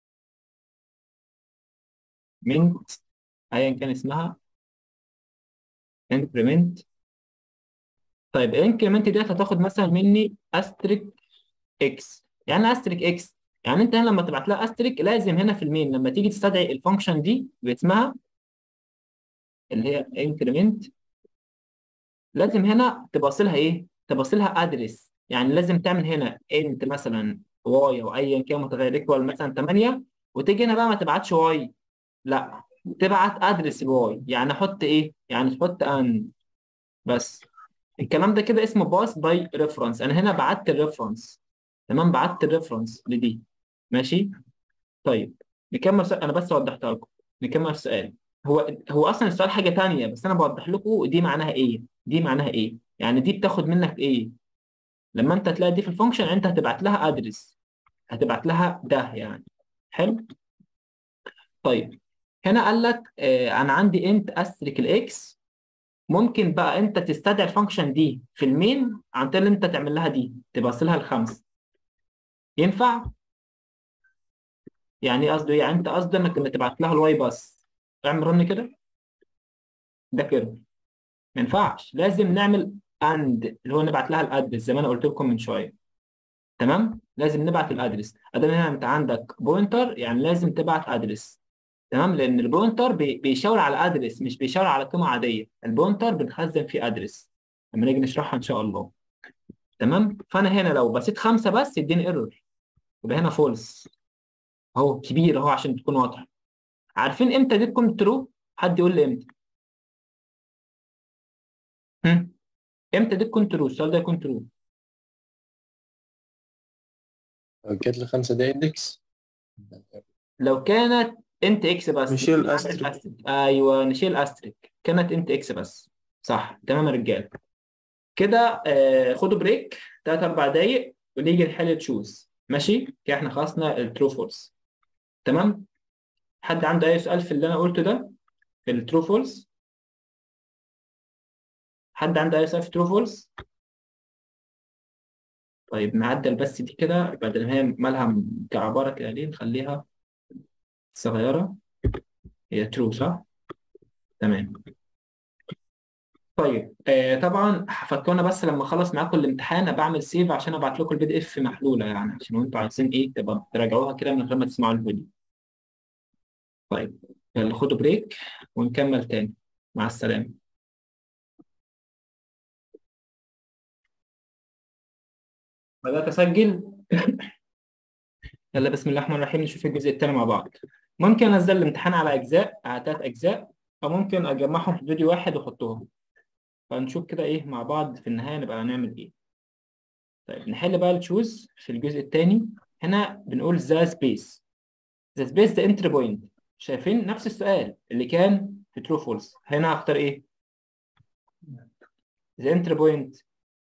mint ايا كان اسمها increment طيب الانكريمنت ديت هتاخد مثلا مني استريك اكس يعني استريك اكس يعني انت هنا لما تبعت لها استريك لازم هنا في المين لما تيجي تستدعي الفانكشن دي باسمها اللي هي انكريمنت لازم هنا تبص لها ايه تبص لها ادرس يعني لازم تعمل هنا انت مثلا واي او ايا كان متغير ايكوال مثلا 8 وتيجي هنا بقى ما تبعتش واي لا تبعت ادرس الواي يعني احط ايه يعني تحط ان بس الكلام ده كده اسمه باس باي ريفرنس انا هنا بعت الريفرنس تمام بعت الريفرنس لدي ماشي طيب نكمل سؤال. انا بس وضحتها لكم نكمل السؤال هو هو اصلا السؤال حاجه تانية بس انا بوضح لكم دي معناها ايه دي معناها ايه يعني دي بتاخد منك ايه لما انت تلاقي دي في الفانكشن انت هتبعت لها ادرس هتبعت لها ده يعني حلو طيب هنا قال لك آه انا عندي انت استريك الاكس ممكن بقى انت تستدعي الفانكشن دي في المين عن طريق ان انت تعمل لها دي تبص لها الخمس ينفع يعني ايه قصده يعني انت قصدك انك انك تبعت لها الواي بس اعمل رن كده ده كده ما ينفعش لازم نعمل اند اللي هو نبعت لها الادرس زي ما انا قلت لكم من شويه تمام لازم نبعت الادرس ادام هنا انت عندك بوينتر يعني لازم تبعت ادرس تمام لان البوينتر بي- بيشاور على ادرس مش بيشاور على قيمه عاديه البوينتر بنخزن فيه ادرس لما نيجي نشرحها ان شاء الله تمام فانا هنا لو بسيت خمسه بس يديني ايرور يبقى هنا فولس اهو كبير اهو عشان تكون واضحه عارفين امتى دي تكون ترو حد يقول لي امتى هم؟ امتى دي تكون ترو السؤال ده يكون ترو جات لي خمسة ده اندكس لو كانت انت اكس بس نشيل مش عندك أستريك. أستريك. ايوه نشيل استريك كانت انت اكس بس صح تمام يا رجاله كده آه خدوا بريك 3 4 دقايق ونيجي نحل تشوز ماشي كده احنا خلصنا الترو فولس تمام حد عنده اي سؤال في اللي انا قلته ده في الترو فولس حد عنده اي سؤال في ترو فولس طيب نعدل بس دي كده بدل ما هي مالها مكعبره كده ليه نخليها صغيره هي ترو صح تمام طيب آه طبعا هفكرنا بس لما اخلص معاكم الامتحان ابقى اعمل سيف عشان ابعت لكم البي دي اف محلوله يعني عشان انتوا عايزين ايه تبقى تراجعوها كده من غير ما تسمعوا الفيديو طيب يلا خدوا بريك ونكمل تاني مع السلامه بدات اسجل يلا بسم الله الرحمن الرحيم نشوف الجزء التاني مع بعض ممكن انزل الامتحان على اجزاء على ثلاث اجزاء او ممكن اجمعهم في فيديو واحد واحطهم فنشوف كده ايه مع بعض في النهايه نبقى هنعمل ايه طيب نحل بقى التشوز في الجزء الثاني هنا بنقول ذا سبيس ذا سبيس ذا انتري بوينت شايفين نفس السؤال اللي كان في ترو فولس هنا هختار ايه ذا انتري بوينت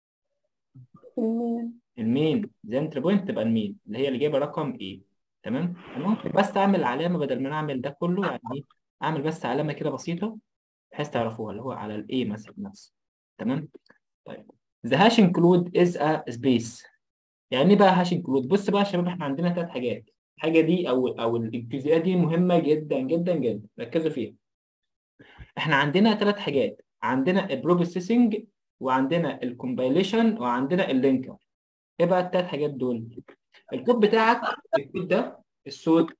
المين المين ذا انتري بوينت تبقى المين اللي هي اللي جايبه رقم ايه تمام انا ممكن بس اعمل علامه بدل ما انا اعمل ده كله يعني ايه اعمل بس علامه كده بسيطه بحيث تعرفوها اللي هو على الايه مثلا نفسه تمام طيب the hash include is a space يعني ايه بقى hash include بص بقى يا شباب احنا عندنا ثلاث حاجات الحاجه دي او او الجزئيه دي مهمه جدا جدا جدا ركزوا فيها احنا عندنا ثلاث حاجات عندنا البروسيسنج وعندنا الكومبايليشن وعندنا اللينكر ايه بقى الثلاث حاجات دول الكود بتاعك الكود ده الصوت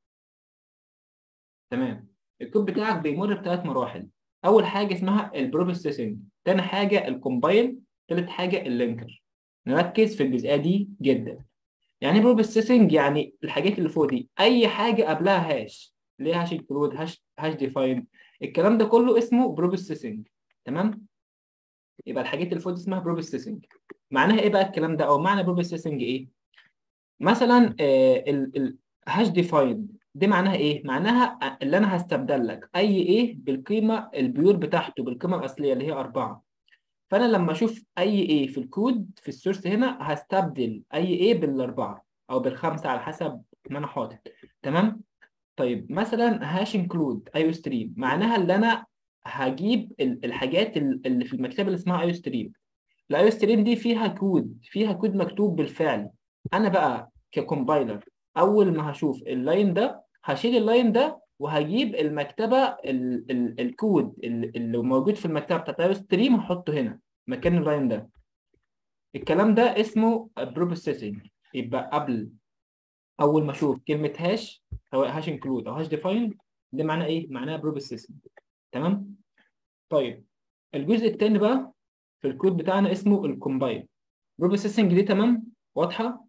تمام الكود بتاعك بيمر بثلاث مراحل اول حاجه اسمها البروسيسنج تاني حاجه الكومبايل تالت حاجه اللينكر نركز في الجزئيه دي جدا يعني ايه بروسيسنج يعني الحاجات اللي فوق دي اي حاجه قبلها هاش اللي هي هاش انكلود هاش هاش ديفاين الكلام ده كله اسمه بروسيسنج تمام يبقى الحاجات اللي فوق دي اسمها بروسيسنج معناها ايه بقى الكلام ده او معنى بروسيسنج ايه مثلا الهاش ديفاين دي معناها ايه معناها اللي انا هستبدل لك اي ايه بالقيمه البيور بتاعته بالقيمه الاصليه اللي هي أربعة فانا لما اشوف اي ايه في الكود في السورس هنا هستبدل اي ايه بالاربعه او بالخمسه على حسب ما انا حاطط تمام طيب مثلا هاش انكلود ايو ستريم معناها اللي انا هجيب ال- الحاجات ال- اللي في المكتبه اللي اسمها ايو ستريم الايو ستريم دي فيها كود فيها كود مكتوب بالفعل انا بقى ككومبايلر اول ما هشوف اللاين ده هشيل اللاين ده وهجيب المكتبه ال ال الكود ال- اللي موجود في المكتبه بتاعت ايو ستريم هحطه هنا مكان اللاين ده الكلام ده اسمه بروسيسنج يبقى قبل اول ما اشوف كلمه هاش سواء هاش انكلود او هاش ديفاين ده معناه ايه معناه بروسيسنج تمام طيب الجزء الثاني بقى في الكود بتاعنا اسمه الكومبايل بروسيسنج دي تمام واضحه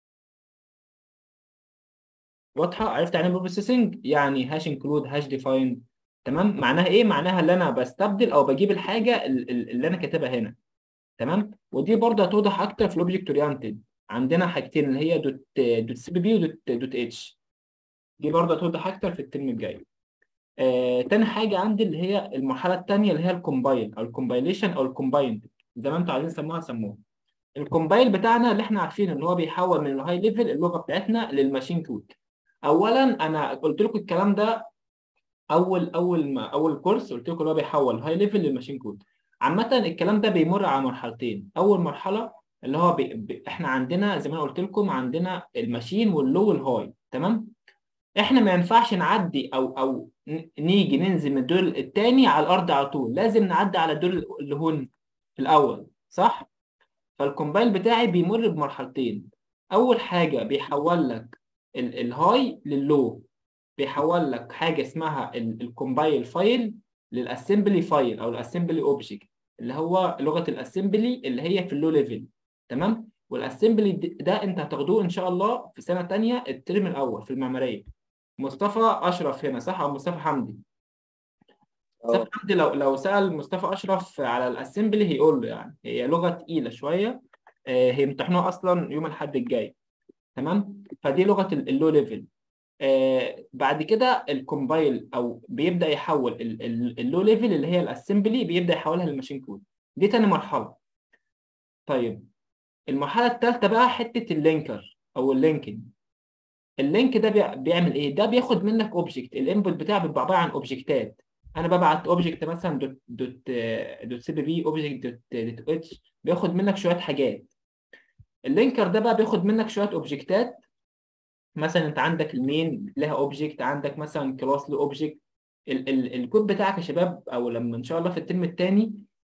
واضحه عرفت يعني ايه بروسيسنج يعني هاش انكلود هاش ديفاين تمام معناها ايه معناها اللي انا بستبدل او بجيب الحاجه ال- ال- اللي انا كاتبها هنا تمام ودي برضه هتوضح اكتر في الاوبجكت اورينتد عندنا حاجتين اللي هي دوت دوت سي بي بي ودوت دوت اتش دي برضه هتوضح اكتر في الترم الجاي آه، تاني حاجه عندي اللي هي المرحله الثانيه اللي هي الكومبايل او الكومبايليشن او الكومبايند زي ما انتوا عايزين تسموها سموها الكومبايل بتاعنا اللي احنا عارفين ان هو بيحول من الهاي ليفل اللغه بتاعتنا للماشين كود اولا انا قلت لكم الكلام ده اول اول ما اول كورس قلت لكم اللي هو بيحول هاي ليفل للماشين كود عامه الكلام ده بيمر على مرحلتين اول مرحله اللي هو بي... بي... احنا عندنا زي ما انا قلت لكم عندنا الماشين واللو والهاي تمام احنا ما ينفعش نعدي او او ن- نيجي ننزل من الدور الثاني على الارض على طول لازم نعدي على الدور اللي هون في الاول صح فالكومبايل بتاعي بيمر بمرحلتين اول حاجه بيحول لك ال- الهاي لللو بيحول لك حاجه اسمها ال- الكومبايل فايل للاسمبلي فايل او الاسمبلي اوبجكت اللي هو لغه الاسمبلي اللي هي في اللو ليفل تمام والاسمبلي د- ده انت هتاخدوه ان شاء الله في سنه تانية الترم الاول في المعماريه مصطفى اشرف هنا صح او مصطفى حمدي مصطفى حمدي لو لو سال مصطفى اشرف على الاسمبلي هيقول له يعني هي لغه تقيله شويه آه، هيمتحنوها اصلا يوم الاحد الجاي تمام فدي لغه ال- اللو ليفل آه بعد كده الكومبايل او بيبدا يحول ال- ال- اللو ليفل اللي هي الاسمبلي بيبدا يحولها للماشين كود دي تاني مرحله طيب المرحله الثالثه بقى حته اللينكر او اللينكينج اللينك ده بيع- بيعمل ايه ده بياخد منك اوبجكت الانبوت بتاعه بيبقى عباره عن اوبجكتات انا ببعت اوبجكت مثلا دوت دوت آه، دوت سي بي بي اوبجكت دوت دوت اتش بياخد منك شويه حاجات اللينكر ده بقى بياخد منك شويه اوبجكتات مثلا انت عندك المين لها اوبجكت عندك مثلا كلاس له اوبجكت ال ال الكود بتاعك يا شباب او لما ان شاء الله في الترم الثاني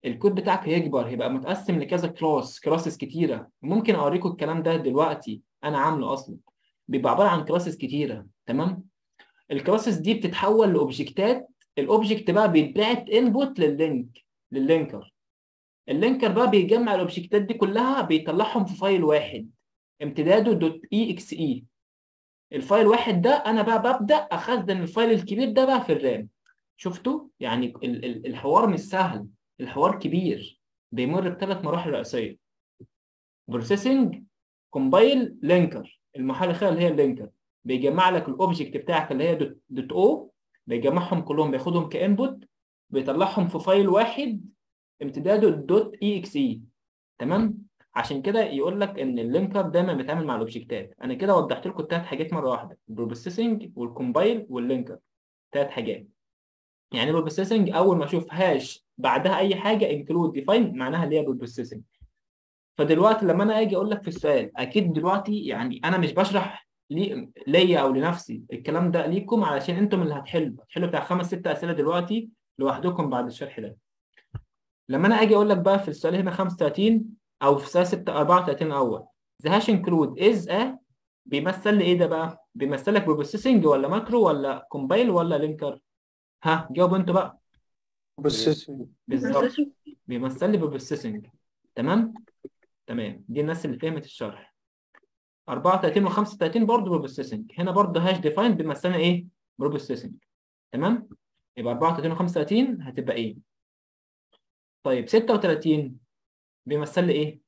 الكود بتاعك هيكبر هيبقى متقسم لكذا كلاس كلاسز كتيره ممكن اوريكم الكلام ده دلوقتي انا عامله اصلا بيبقى عباره عن كلاسز كتيره تمام الكلاسز دي بتتحول لاوبجكتات الاوبجكت بقى بيتبعت انبوت لللينك لللينكر اللينكر بقى بيجمع الاوبجكتات دي كلها بيطلعهم في فايل واحد امتداده دوت اي اكس اي الفايل واحد ده انا بقى ببدا اخزن الفايل الكبير ده بقى في الرام شفتوا يعني ال- ال- الحوار مش سهل الحوار كبير بيمر بثلاث مراحل رئيسيه بروسيسنج كومبايل لينكر المرحله الاخيره اللي هي اللينكر بيجمع لك الاوبجكت بتاعك اللي هي دوت, دوت او بيجمعهم كلهم بياخدهم كانبوت بيطلعهم في فايل واحد امتداده دوت اي اكس اي تمام عشان كده يقول لك ان اللينكر دايما بيتعامل مع الاوبجكتات انا كده وضحت لكم الثلاث حاجات مره واحده البروسيسنج والكومبايل واللينكر ثلاث حاجات يعني البروسيسنج اول ما اشوف هاش بعدها اي حاجه انكلود ديفاين معناها اللي هي بالبروسيسنج فدلوقتي لما انا اجي اقول لك في السؤال اكيد دلوقتي يعني انا مش بشرح لي ليا او لنفسي الكلام ده ليكم علشان انتم اللي هتحلوا هتحلوا بتاع خمس ست اسئله دلوقتي لوحدكم بعد الشرح ده لما انا اجي اقول لك بقى في السؤال هنا 35 او في السؤال 6 34 اول the hash include is a بيمثل لي ايه ده بقى بيمثل لك بروسيسنج ولا ماكرو ولا كومبايل ولا لينكر ها جاوبوا انتوا بقى بروسيسنج بالظبط بيمثل لي بروسيسنج تمام تمام دي الناس اللي فهمت الشرح 34 و 35 برضه بروسيسنج هنا برضه هاش ديفاين بيمثل لنا ايه بروسيسنج تمام يبقى 34 و 35 هتبقى ايه طيب 36 بيمثل لي ايه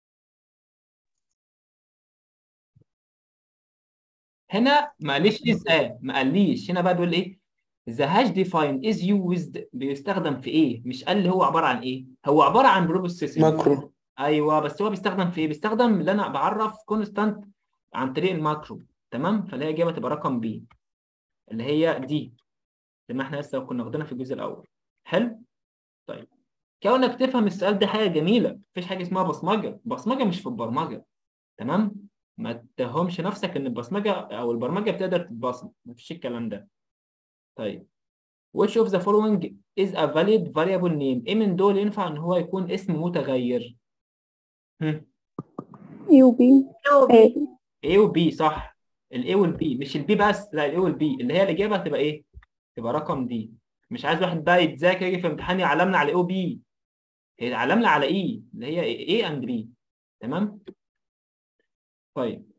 هنا ما قاليش is a ما قاليش هنا بقى بيقول ايه the hash define is used بيستخدم في ايه مش قال لي هو عباره عن ايه هو عباره عن بروسيسنج ماكرو ايوه بس هو بيستخدم في ايه بيستخدم اللي انا بعرف كونستانت عن طريق الماكرو تمام فاللي هي اجابه تبقى رقم بي اللي هي دي زي ما احنا لسه كنا واخدينها في الجزء الاول حلو طيب كونك تفهم السؤال ده حاجه جميله مفيش حاجه اسمها بصمجه بصمجه مش في البرمجه تمام ما تتهمش نفسك ان البصمجه او البرمجه بتقدر تتبصم مفيش الكلام ده طيب which of the following is a valid variable name ايه من دول ينفع ان هو يكون اسم متغير هم. يو بي ايه A و B صح ال A وال B مش ال B بس لا ال A وال B اللي هي الإجابة هتبقى إيه؟ تبقى رقم دي مش عايز واحد بقى يتذاكر يجي في امتحان يعلمنا على A و B هي علمنا على E اللي هي A and B تمام؟ طيب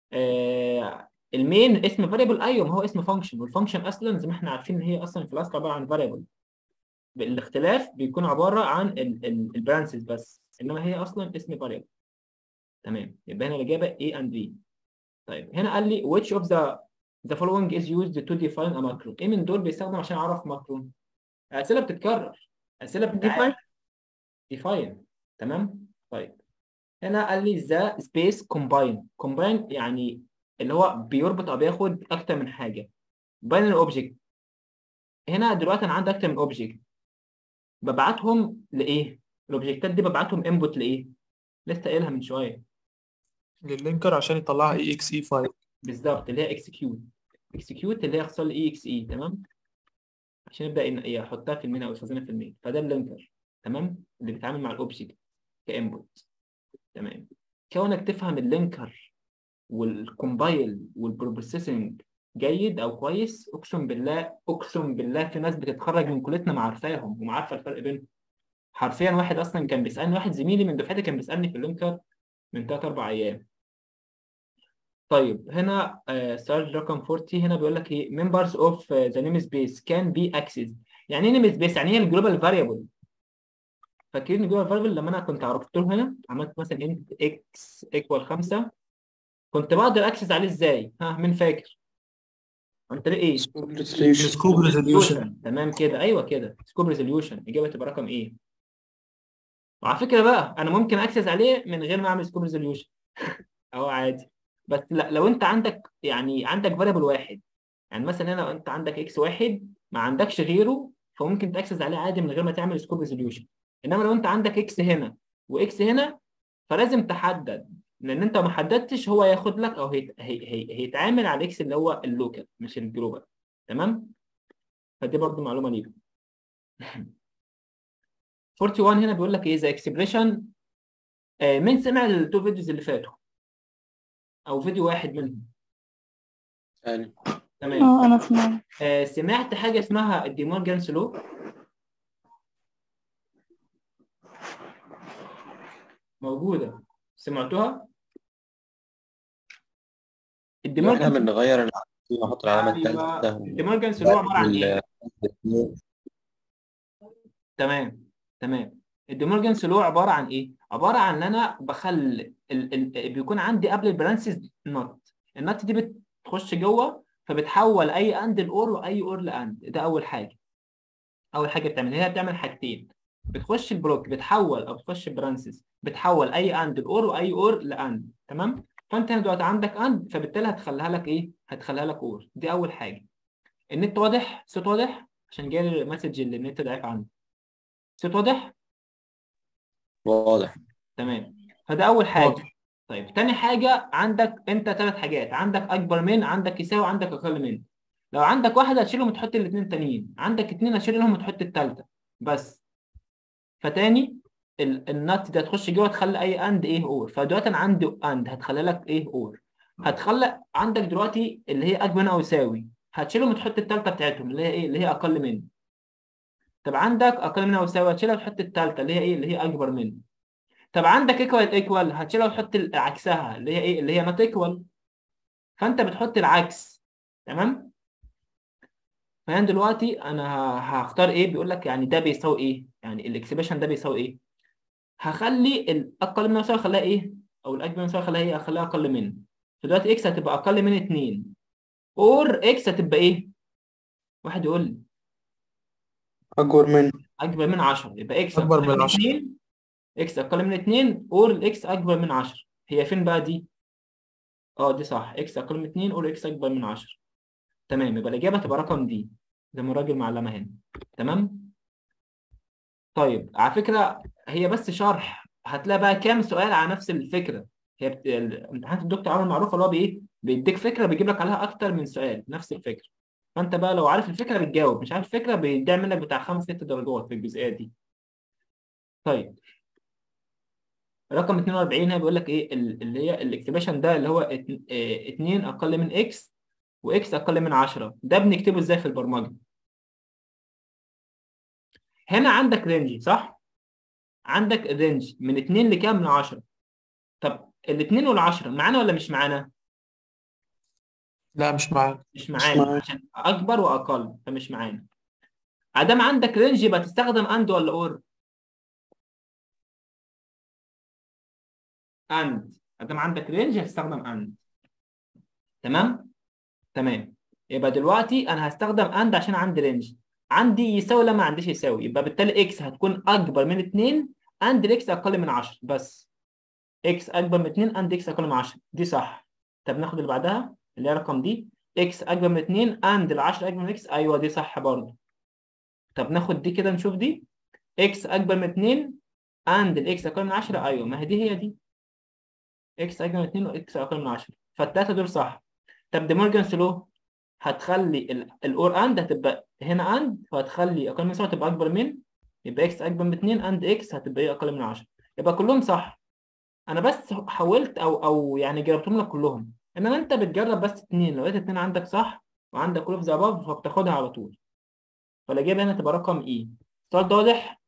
آه المين اسم فاريبل ايوه ما هو اسم فانكشن والفانكشن اصلا زي ما احنا عارفين ان هي اصلا في الاصل عباره عن فاريبل الاختلاف بيكون عباره عن البرانسز بس انما هي اصلا اسم فاريبل تمام يبقى هنا الاجابه A and B طيب هنا قال لي which of the the following is used to define a macro ايه من دول بيستخدم عشان اعرف ماكرو اسئله بتتكرر اسئله بتتعاد define تمام طيب هنا قال لي the space combine combine يعني اللي هو بيربط او بياخد اكتر من حاجه binary object هنا دلوقتي انا عندي اكتر من اوبجكت ببعتهم لايه الاوبجكتات دي ببعتهم انبوت لايه لسه قايلها من شويه لللينكر عشان يطلعها اي اكس اي فايل بالظبط اللي هي اكسكيوت اكسكيوت اللي هي يحصل لي اي اكس اي تمام عشان يبدا إن- يحطها في المين او يخزنها في المين فده اللينكر تمام اللي بيتعامل مع الاوبجكت كانبوت تمام كونك تفهم اللينكر والكومبايل والبروسيسنج جيد او كويس اقسم بالله اقسم بالله في ناس بتتخرج من كليتنا ما عارفاهم وما عارفه الفرق بينهم حرفيا واحد اصلا كان بيسالني واحد زميلي من دفعتي كان بيسالني في اللينكر من 3 4 ايام طيب هنا آه، سؤال رقم 40 هنا بيقول لك ايه members of uh, the namespace can be accessed يعني ايه namespace يعني ايه الجلوبال فاريبل فاكرين الجلوبال فاريبل لما انا كنت عرفت له هنا عملت مثلا int x equal 5 كنت بقدر اكسس عليه ازاي ها مين فاكر عن طريق ايه سكوب ريزوليوشن تمام كده ايوه كده سكوب ريزوليوشن اجابه تبقى رقم ايه وعلى فكره بقى انا ممكن اكسس عليه من غير ما اعمل سكوب ريزوليوشن اهو عادي بس لا لو انت عندك يعني عندك فاريبل واحد يعني مثلا هنا لو انت عندك اكس واحد ما عندكش غيره فممكن تاكسس عليه عادي من غير ما تعمل سكوب ريزوليوشن انما لو انت عندك اكس هنا واكس هنا فلازم تحدد لان انت ما حددتش هو هياخد لك او هيت... هي... هي... هيتعامل على الاكس اللي هو اللوكال مش الجلوبال تمام فدي برضو معلومه ليكم 41 هنا بيقول لك ايه ذا اكسبريشن مين سمع التو فيديوز اللي فاتوا او فيديو واحد منهم ثاني تمام اه انا سمعت آه، سمعت حاجه اسمها الديمورجانس لو موجوده سمعتوها احنا الديمورجانس بنغير العلامة نحط العلامة ايوه الثالثة الديمورجانس لو عباره عن ايه وال- تمام تمام الديمورجانس لو عباره عن ايه عباره عن ان انا بخلي ال... ال... بيكون عندي قبل البرانسيس نوت النوت دي بتخش جوه فبتحول اي اند لاور واي اور لاند ده اول حاجه اول حاجه بتعملها هي بتعمل حاجتين بتخش البلوك بتحول او بتخش البرانسيس بتحول اي اند لاور واي اور لاند تمام فانت هنا دلوقتي عندك اند فبالتالي هتخليها لك ايه هتخليها لك اور دي اول حاجه النت واضح صوت واضح عشان جالي مسج اللي النت ضعيف عندي صوت واضح واضح تمام فده اول حاجه واضح. طيب تاني حاجه عندك انت ثلاث حاجات عندك اكبر من عندك يساوي عندك اقل من لو عندك واحد هتشيلهم وتحط الاثنين تانيين عندك اثنين هتشيلهم وتحط الثالثه بس فتاني ال- النات دي هتخش جوه تخلي اي اند ايه اور فدلوقتي انا عندي اند هتخلي لك ايه اور هتخلي عندك دلوقتي اللي هي اكبر من او يساوي هتشيلهم وتحط الثالثه بتاعتهم اللي هي ايه اللي هي اقل من طب عندك اقل من او يساوي هتشيلها وتحط الثالثه اللي هي ايه اللي هي اكبر من طب عندك ايكوال ايكوال هتشيلها وتحط ال- عكسها اللي هي ايه اللي هي نوت ايكوال فانت بتحط العكس تمام فهنا دلوقتي انا ه- هختار ايه بيقول لك يعني ده بيساوي ايه يعني الاكسبريشن ده بيساوي ايه هخلي الاقل من او يساوي اخليها ايه او الاكبر من يساوي اخليها ايه اخليها اقل من فدلوقتي اكس هتبقى اقل من 2 اور اكس هتبقى ايه واحد يقول لي أكبر من اكبر من 10 يبقى اكس أكبر اقل من من 10. 2 اكس اقل من 2 اور الاكس اكبر من 10 هي فين بقى دي اه دي صح اكس اقل من 2 اور اكس اكبر من 10 تمام يبقى الاجابه تبقى رقم دي زي ما الراجل معلمها هنا تمام طيب على فكره هي بس شرح هتلاقي بقى كام سؤال على نفس الفكره هي بت... ال- امتحانات الدكتور عمل معروفه اللي هو بايه بيديك فكره بيجيب لك عليها اكتر من سؤال نفس الفكره فانت بقى لو عارف الفكره بتجاوب مش عارف الفكره بيديها منك بتاع خمس ست درجات في الجزئيه دي طيب رقم 42 هي بيقول لك ايه ال- اللي هي الاكسبريشن ده اللي هو 2 اقل من اكس واكس اقل من 10 ده بنكتبه ازاي في البرمجه هنا عندك رينج صح عندك رينج من 2 لكام ل 10 طب الاثنين وال10 معانا ولا مش معانا لا مش معانا مش معانا معانا. عشان اكبر واقل فمش معانا ادام عندك رينج يبقى تستخدم اند ولا اور اند ادام عندك رينج هتستخدم اند تمام تمام يبقى دلوقتي انا هستخدم اند عشان عندي رينج عندي يساوي لا ما عنديش يساوي يبقى بالتالي اكس هتكون اكبر من 2 اند الاكس اقل من 10 بس اكس اكبر من 2 اند اكس اقل من 10 دي صح طب ناخد اللي بعدها اللي هي رقم دي اكس اكبر من 2 اند ال 10 اكبر من اكس ايوه دي صح برضه طب ناخد دي كده نشوف دي اكس اكبر من 2 اند الاكس اقل من 10 ايوه ما هي دي هي دي اكس اكبر من 2 واكس اقل من 10 فالتلاته دول صح طب دي مورجان لو هتخلي ال- الاور اند هتبقى هنا اند فهتخلي اقل من 7 تبقى اكبر من يبقى اكس اكبر من 2 اند اكس هتبقى ايه اقل من 10 يبقى كلهم صح انا بس حاولت او او يعني جربتهم لك كلهم انما انت بتجرب بس اتنين لو لقيت اتنين عندك صح وعندك كل ذا above فبتاخدها على طول فالاجابه هنا تبقى رقم اي السؤال ده واضح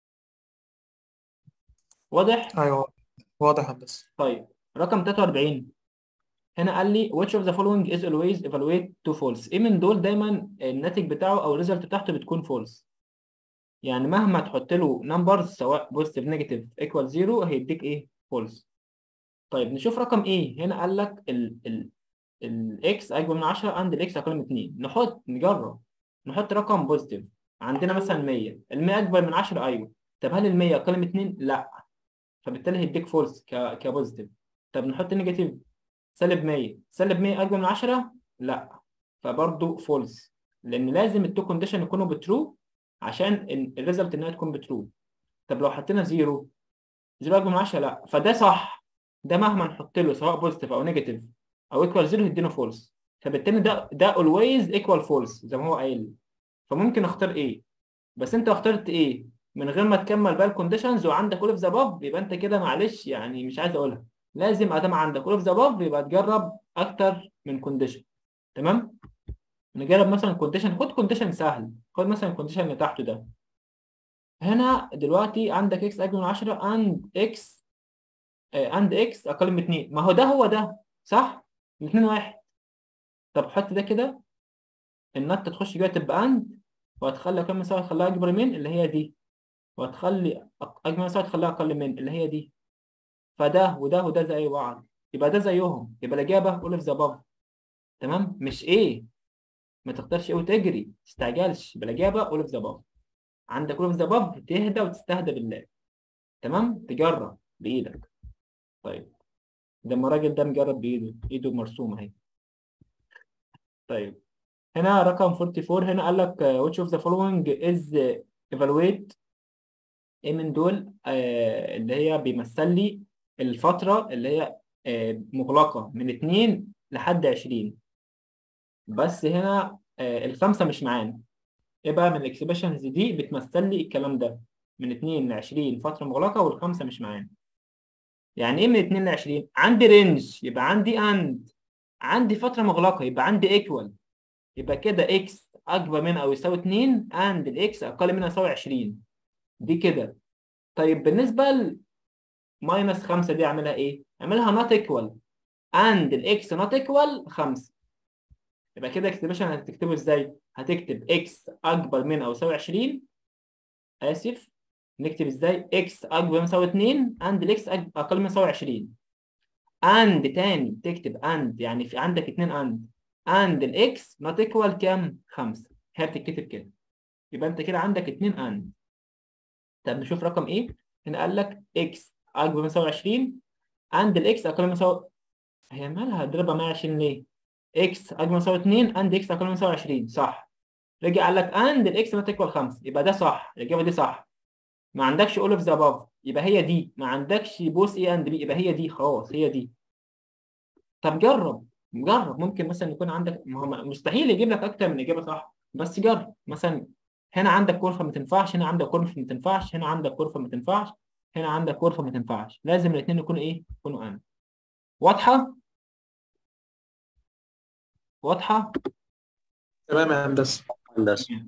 واضح أيوه واضح هندسة طيب رقم 43 هنا قال لي which of the following is always evaluate to false ايه من دول دايما الناتج بتاعه او الريزلت بتاعته بتكون false يعني مهما تحط له numbers سواء positive negative equal zero هيديك ايه false طيب نشوف رقم ايه هنا قال لك ال ال الاكس اكبر من 10 عند الاكس اقل من 2 نحط نجرب نحط رقم بوزيتيف عندنا مثلا 100 ال 100 اكبر من 10 ايوه طب هل ال 100 اقل من 2 لا فبالتالي هيديك فولس ك كبوزيتيف طب نحط نيجاتيف سالب 100 سالب 100 اكبر من 10 لا فبرضه فولس لان لازم التو كونديشن يكونوا بترو عشان الريزلت انها تكون بترو طب لو حطينا زيرو زيرو اكبر من 10 لا فده صح ده مهما نحط له سواء بوزيتيف او نيجاتيف او ايكوال زيرو هيدينا فولس فبالتالي ده ده اولويز ايكوال فولس زي ما هو قايل فممكن اختار ايه بس انت لو اخترت ايه من غير ما تكمل بقى الكونديشنز وعندك اول اوف ذا above يبقى انت كده معلش يعني مش عايز اقولها لازم ادام عندك اول اوف ذا above يبقى تجرب اكتر من كونديشن تمام نجرب مثلا كونديشن خد كونديشن سهل خد مثلا الكونديشن اللي تحته ده هنا دلوقتي عندك اكس اكبر من 10 اند اكس اند اكس اقل من 2 ما هو ده هو ده صح الاثنين واحد طب حط ده كده النت تخش جوه تبقى اند وهتخلي اقل من مساوي تخليها اكبر من اللي هي دي وهتخلي أق- اكبر من مساوي تخليها اقل من اللي هي دي فده وده وده زي بعض يبقى ده زيهم يبقى الاجابه اول اوف ذا above تمام مش ايه ما تختارش ايه وتجري ما تستعجلش يبقى الاجابه اول اوف ذا above عندك اول اوف ذا above تهدى وتستهدى بالله تمام تجرب بايدك طيب ده اما الراجل ده مجرب بايده ايده مرسومه اهي طيب هنا رقم 44 هنا قال لك uh, which of the following is uh, evaluate ايه من دول آه اللي هي بيمثل لي الفترة اللي هي آه مغلقة من 2 لحد 20 بس هنا آه الخمسة مش معانا ايه بقى من الاكسبريشنز دي بتمثل لي الكلام ده من 2 ل 20 فترة مغلقة والخمسة مش معانا يعني ايه من 2 ل 20 عندي رينج يبقى عندي اند عندي فترة مغلقة يبقى عندي ايكوال يبقى كده اكس اكبر من او يساوي 2 اند الاكس اقل من او يساوي 20 دي كده طيب بالنسبة ل ماينس 5 دي اعملها ايه؟ اعملها نوت ايكوال اند الاكس نوت ايكوال 5 يبقى كده اكسبريشن هتكتبه ازاي؟ هتكتب اكس اكبر من او يساوي 20 اسف نكتب ازاي؟ اكس اكبر من او يساوي 2 اند الاكس اقل من يساوي 20 اند تاني تكتب اند يعني في عندك 2 اند اند الاكس نوت ايكوال كام؟ 5 هي بتتكتب كده يبقى انت كده عندك 2 اند طب نشوف رقم ايه هنا قال لك اكس اكبر من يساوي 20 عند الاكس اقل من يساوي هي مالها اضربها 120 ليه اكس اكبر من يساوي 2 عند اكس اقل من يساوي 20 صح رجع قال لك عند الاكس نوت ايكوال 5 يبقى ده صح الاجابه دي صح ما عندكش اول اوف ذا above يبقى هي دي ما عندكش بوث اي اند بي يبقى هي دي خلاص هي دي طب جرب جرب ممكن مثلا يكون عندك ما هو مستحيل يجيب لك اكتر من اجابه صح بس جرب مثلا هنا عندك غرفة ما تنفعش هنا عندك غرفة ما تنفعش هنا عندك غرفة ما تنفعش هنا عندك غرفة ما تنفعش لازم الاثنين يكونوا ايه يكونوا انا واضحة واضحة تمام يا هندسة هندسة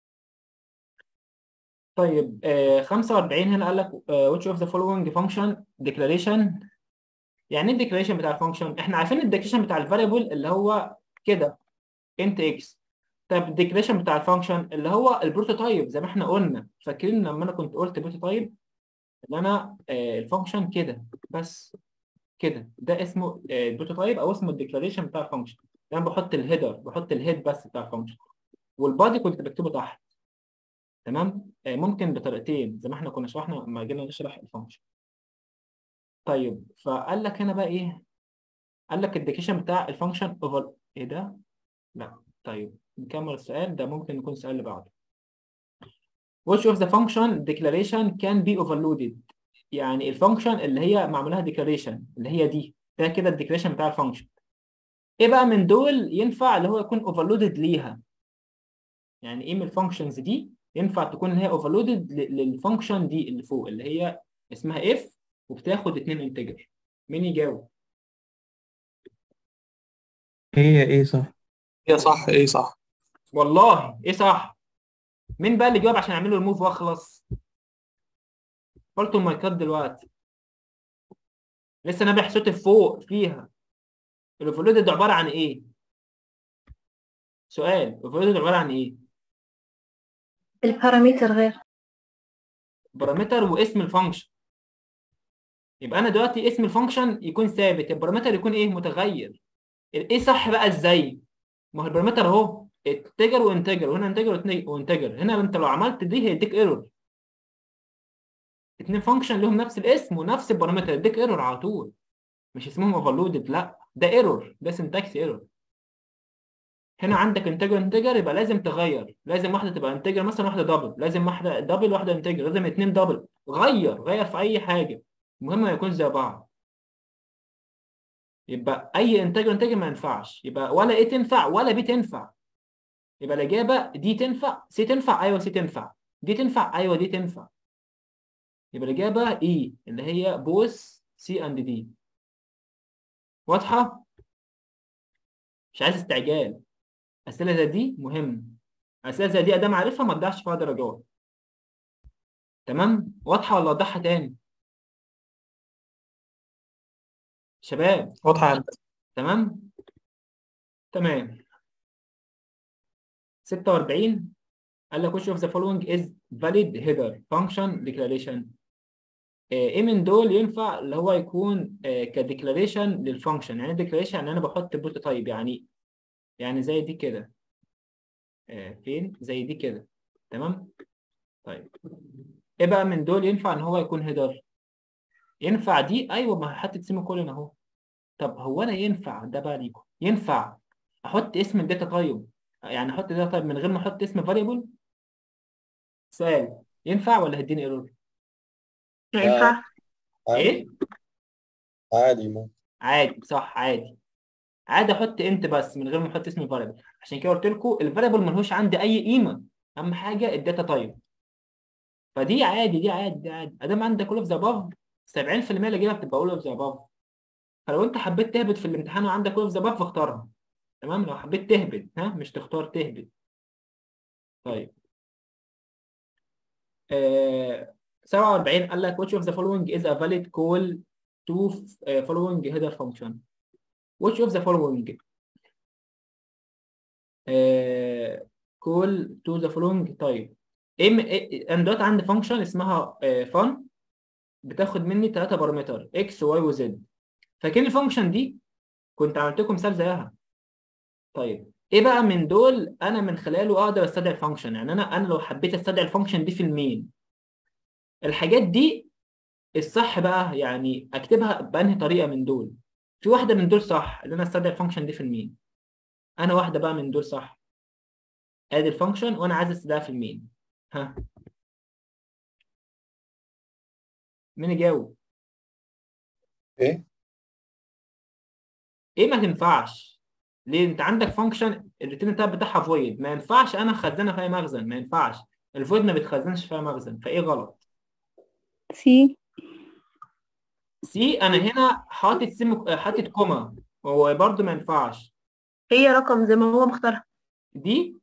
طيب آه 45 هنا قال لك آه which of the following function declaration يعني ايه الديكلاريشن بتاع الفانكشن احنا عارفين الديكلاريشن بتاع الفاريبل اللي هو كده انت اكس طب الديكلاريشن بتاع الفانكشن اللي هو البروتوتايب زي ما احنا قلنا فاكرين لما انا كنت قلت بروتوتايب ان انا آه الفانكشن كده بس كده ده اسمه آه البروتوتايب او اسمه الديكلاريشن بتاع الفانكشن انا بحط الهيدر بحط الهيد بس بتاع الفانكشن والبادي كنت بكتبه تحت تمام آه ممكن بطريقتين زي ما احنا كنا شرحنا لما جينا نشرح الفانكشن طيب فقال لك هنا بقى ايه قال لك الديكلاريشن بتاع الفانكشن اوفر ايه ده لا طيب نكمل السؤال ده ممكن يكون السؤال اللي بعده which of the function declaration can be overloaded يعني الفانكشن اللي هي معمولها declaration اللي هي دي ده كده الديكلاريشن بتاع الفانكشن ايه بقى من دول ينفع اللي هو يكون overloaded ليها يعني ايه من الفانكشنز دي ينفع تكون هي overloaded للفانكشن دي اللي فوق اللي هي اسمها if وبتاخد اتنين انتجر مين يجاوب هي ايه صح هي صح ايه صح والله ايه صح مين بقى اللي جاوب عشان اعمل له ريموف واخلص قلت المايكات دلوقتي لسه نابح صوتي فوق فيها الاوفرلود ده عباره عن ايه سؤال الاوفرلود عباره عن ايه البارامتر غير بارامتر واسم الفانكشن يبقى انا دلوقتي اسم الفانكشن يكون ثابت البارامتر يكون ايه متغير ايه صح بقى ازاي ما هو البارامتر اهو انتجر وانتجر وهنا انتجر وانتجر هنا انت لو عملت دي هيديك ايرور اتنين فانكشن لهم نفس الاسم ونفس البارامتر يديك ايرور على طول مش اسمهم اوفرلودد لا ده ايرور ده سنتكس ايرور هنا عندك انتجر انتجر يبقى لازم تغير لازم واحده تبقى انتجر مثلا واحده دبل لازم واحده دبل واحده انتجر لازم اتنين دبل غير غير في اي حاجه المهم ما يكونش زي بعض يبقى اي انتجر انتجر ما ينفعش يبقى ولا ايه تنفع ولا بي تنفع يبقى الاجابه دي تنفع سي تنفع ايوه سي تنفع دي تنفع ايوه دي تنفع يبقى الإجابة إي اللي هي بوث سي أند دي واضحة؟ مش عايز استعجال أسئلة زي دي مهم أسئلة زي دي أدام عارفها ما تضيعش فيها درجات تمام؟ واضحة ولا أوضحها تاني؟ شباب واضحة يا هندسة تمام؟ تمام 46 قال لك which of the following is valid header function declaration آه، ايه من دول ينفع اللي هو يكون كديكلاريشن للفانكشن يعني ديكلاريشن يعني انا بحط بوت تايب يعني يعني زي دي كده آه، فين زي دي كده تمام طيب ايه بقى من دول ينفع ان هو يكون هيدر ينفع دي ايوه ما حطيت سيمي كولن اهو طب هو انا ينفع ده بقى ليكم ينفع احط اسم الداتا تايب يعني احط داتا تايب من غير ما احط اسم فاريبل سؤال ينفع ولا هيديني ايرور ينفع ايه عادي ما عادي صح عادي عادي احط انت بس من غير ما احط اسم الفاريبل عشان كده قلت لكم الفاريبل ملهوش عندي اي قيمه اهم حاجه الداتا تايب فدي عادي دي عادي دي عادي ادام عندك اول اوف ذا باف 70% اللي جايبها بتبقى اول اوف ذا باف فلو انت حبيت تهبط في الامتحان وعندك اول اوف ذا باف اختارها تمام لو حبيت تهبط ها مش تختار تهبط طيب آه 47 قال لك which of the following is a valid call to uh, following header function which of the following uh, call to the following طيب ام انا دلوقتي عندي فانكشن اسمها فان بتاخد مني ثلاثة بارامتر اكس واي وزد فاكرين الفانكشن دي كنت عملت لكم مثال زيها طيب ايه بقى من دول انا من خلاله اقدر استدعي الفانكشن يعني انا انا لو حبيت استدعي الفانكشن دي في المين الحاجات دي الصح بقى يعني اكتبها بانهي طريقه من دول في واحده من دول صح اللي انا استدعي الفانكشن دي في المين انا واحده بقى من دول صح ادي الفانكشن وانا عايز استدعيها في المين ها مين يجاوب ايه ايه ما تنفعش ليه انت عندك فانكشن الريتيرن تايب بتاعها فويد ما ينفعش انا اخزنها في اي مخزن ما ينفعش الفويد ما بيتخزنش في اي مخزن فايه غلط سي سي انا هنا حاطط سيم حاطط كوما هو برضه ما ينفعش هي رقم زي ما هو مختارها دي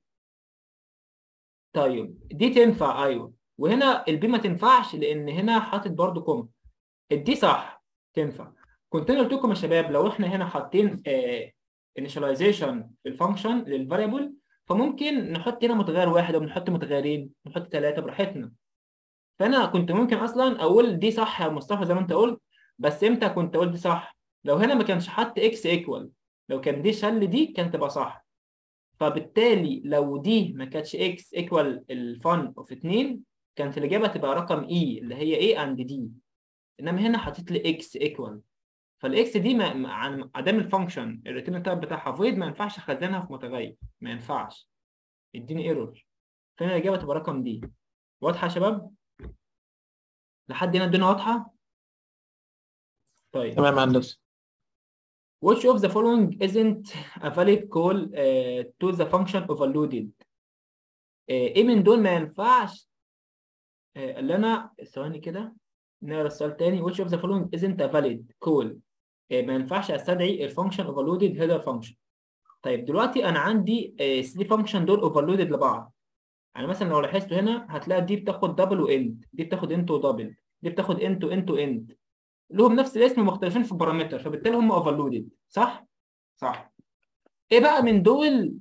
طيب دي تنفع ايوه وهنا البي ما تنفعش لان هنا حاطط برضه كوما الدي صح تنفع كنت انا قلت لكم يا شباب لو احنا هنا حاطين انيشاليزيشن في الفانكشن للفاريبل فممكن نحط هنا متغير واحد او نحط متغيرين نحط ثلاثه براحتنا فانا كنت ممكن اصلا اقول دي صح يا مصطفى زي ما انت قلت بس امتى كنت اقول دي صح لو هنا ما كانش حط اكس ايكوال لو كان دي شل دي كانت تبقى صح فبالتالي لو دي ما كانتش اكس ايكوال الفن اوف 2 كانت الاجابه تبقى رقم اي اللي هي ايه اند دي انما هنا حطيت لي اكس ايكوال فالاكس دي ما ما- عن عدم الفانكشن الريتيرن تايب بتاعها فويد ما ينفعش اخزنها في متغير ما ينفعش اديني ايرور فهنا الاجابه تبقى رقم دي واضحه يا شباب لحد هنا الدنيا واضحه طيب تمام يا هندسة Which of the following isn't a valid call uh, to the function overloaded؟ uh, ايه من دول ما ينفعش uh, اللي انا ثواني كده نقرا السؤال تاني which of the following isn't a valid call uh, ما ينفعش استدعي الفانكشن overloaded header function طيب دلوقتي انا عندي uh, 3 فانكشن دول overloaded لبعض يعني مثلا لو لاحظتوا هنا هتلاقي دي بتاخد دبل واند دي بتاخد انت ودبل دي بتاخد انت وانت واند لهم نفس الاسم مختلفين في البارامتر فبالتالي هم اوفرلودد صح؟ صح ايه بقى من دول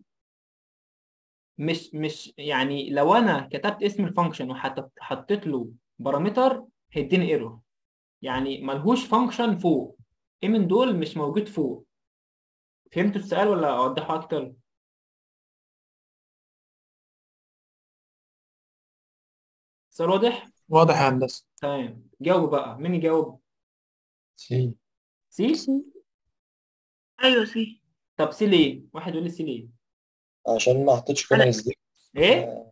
مش مش يعني لو انا كتبت اسم الفانكشن وحطيت له بارامتر هيديني ايرور يعني ملهوش فانكشن فوق ايه من دول مش موجود فوق فهمتوا السؤال ولا اوضحه اكتر السؤال واضح واضح يا هندسة تمام جاوب بقى مين يجاوب سي سي ايوه سي طب سي ليه واحد يقول لي سي ليه عشان ما حطيتش كوما اس دي ايه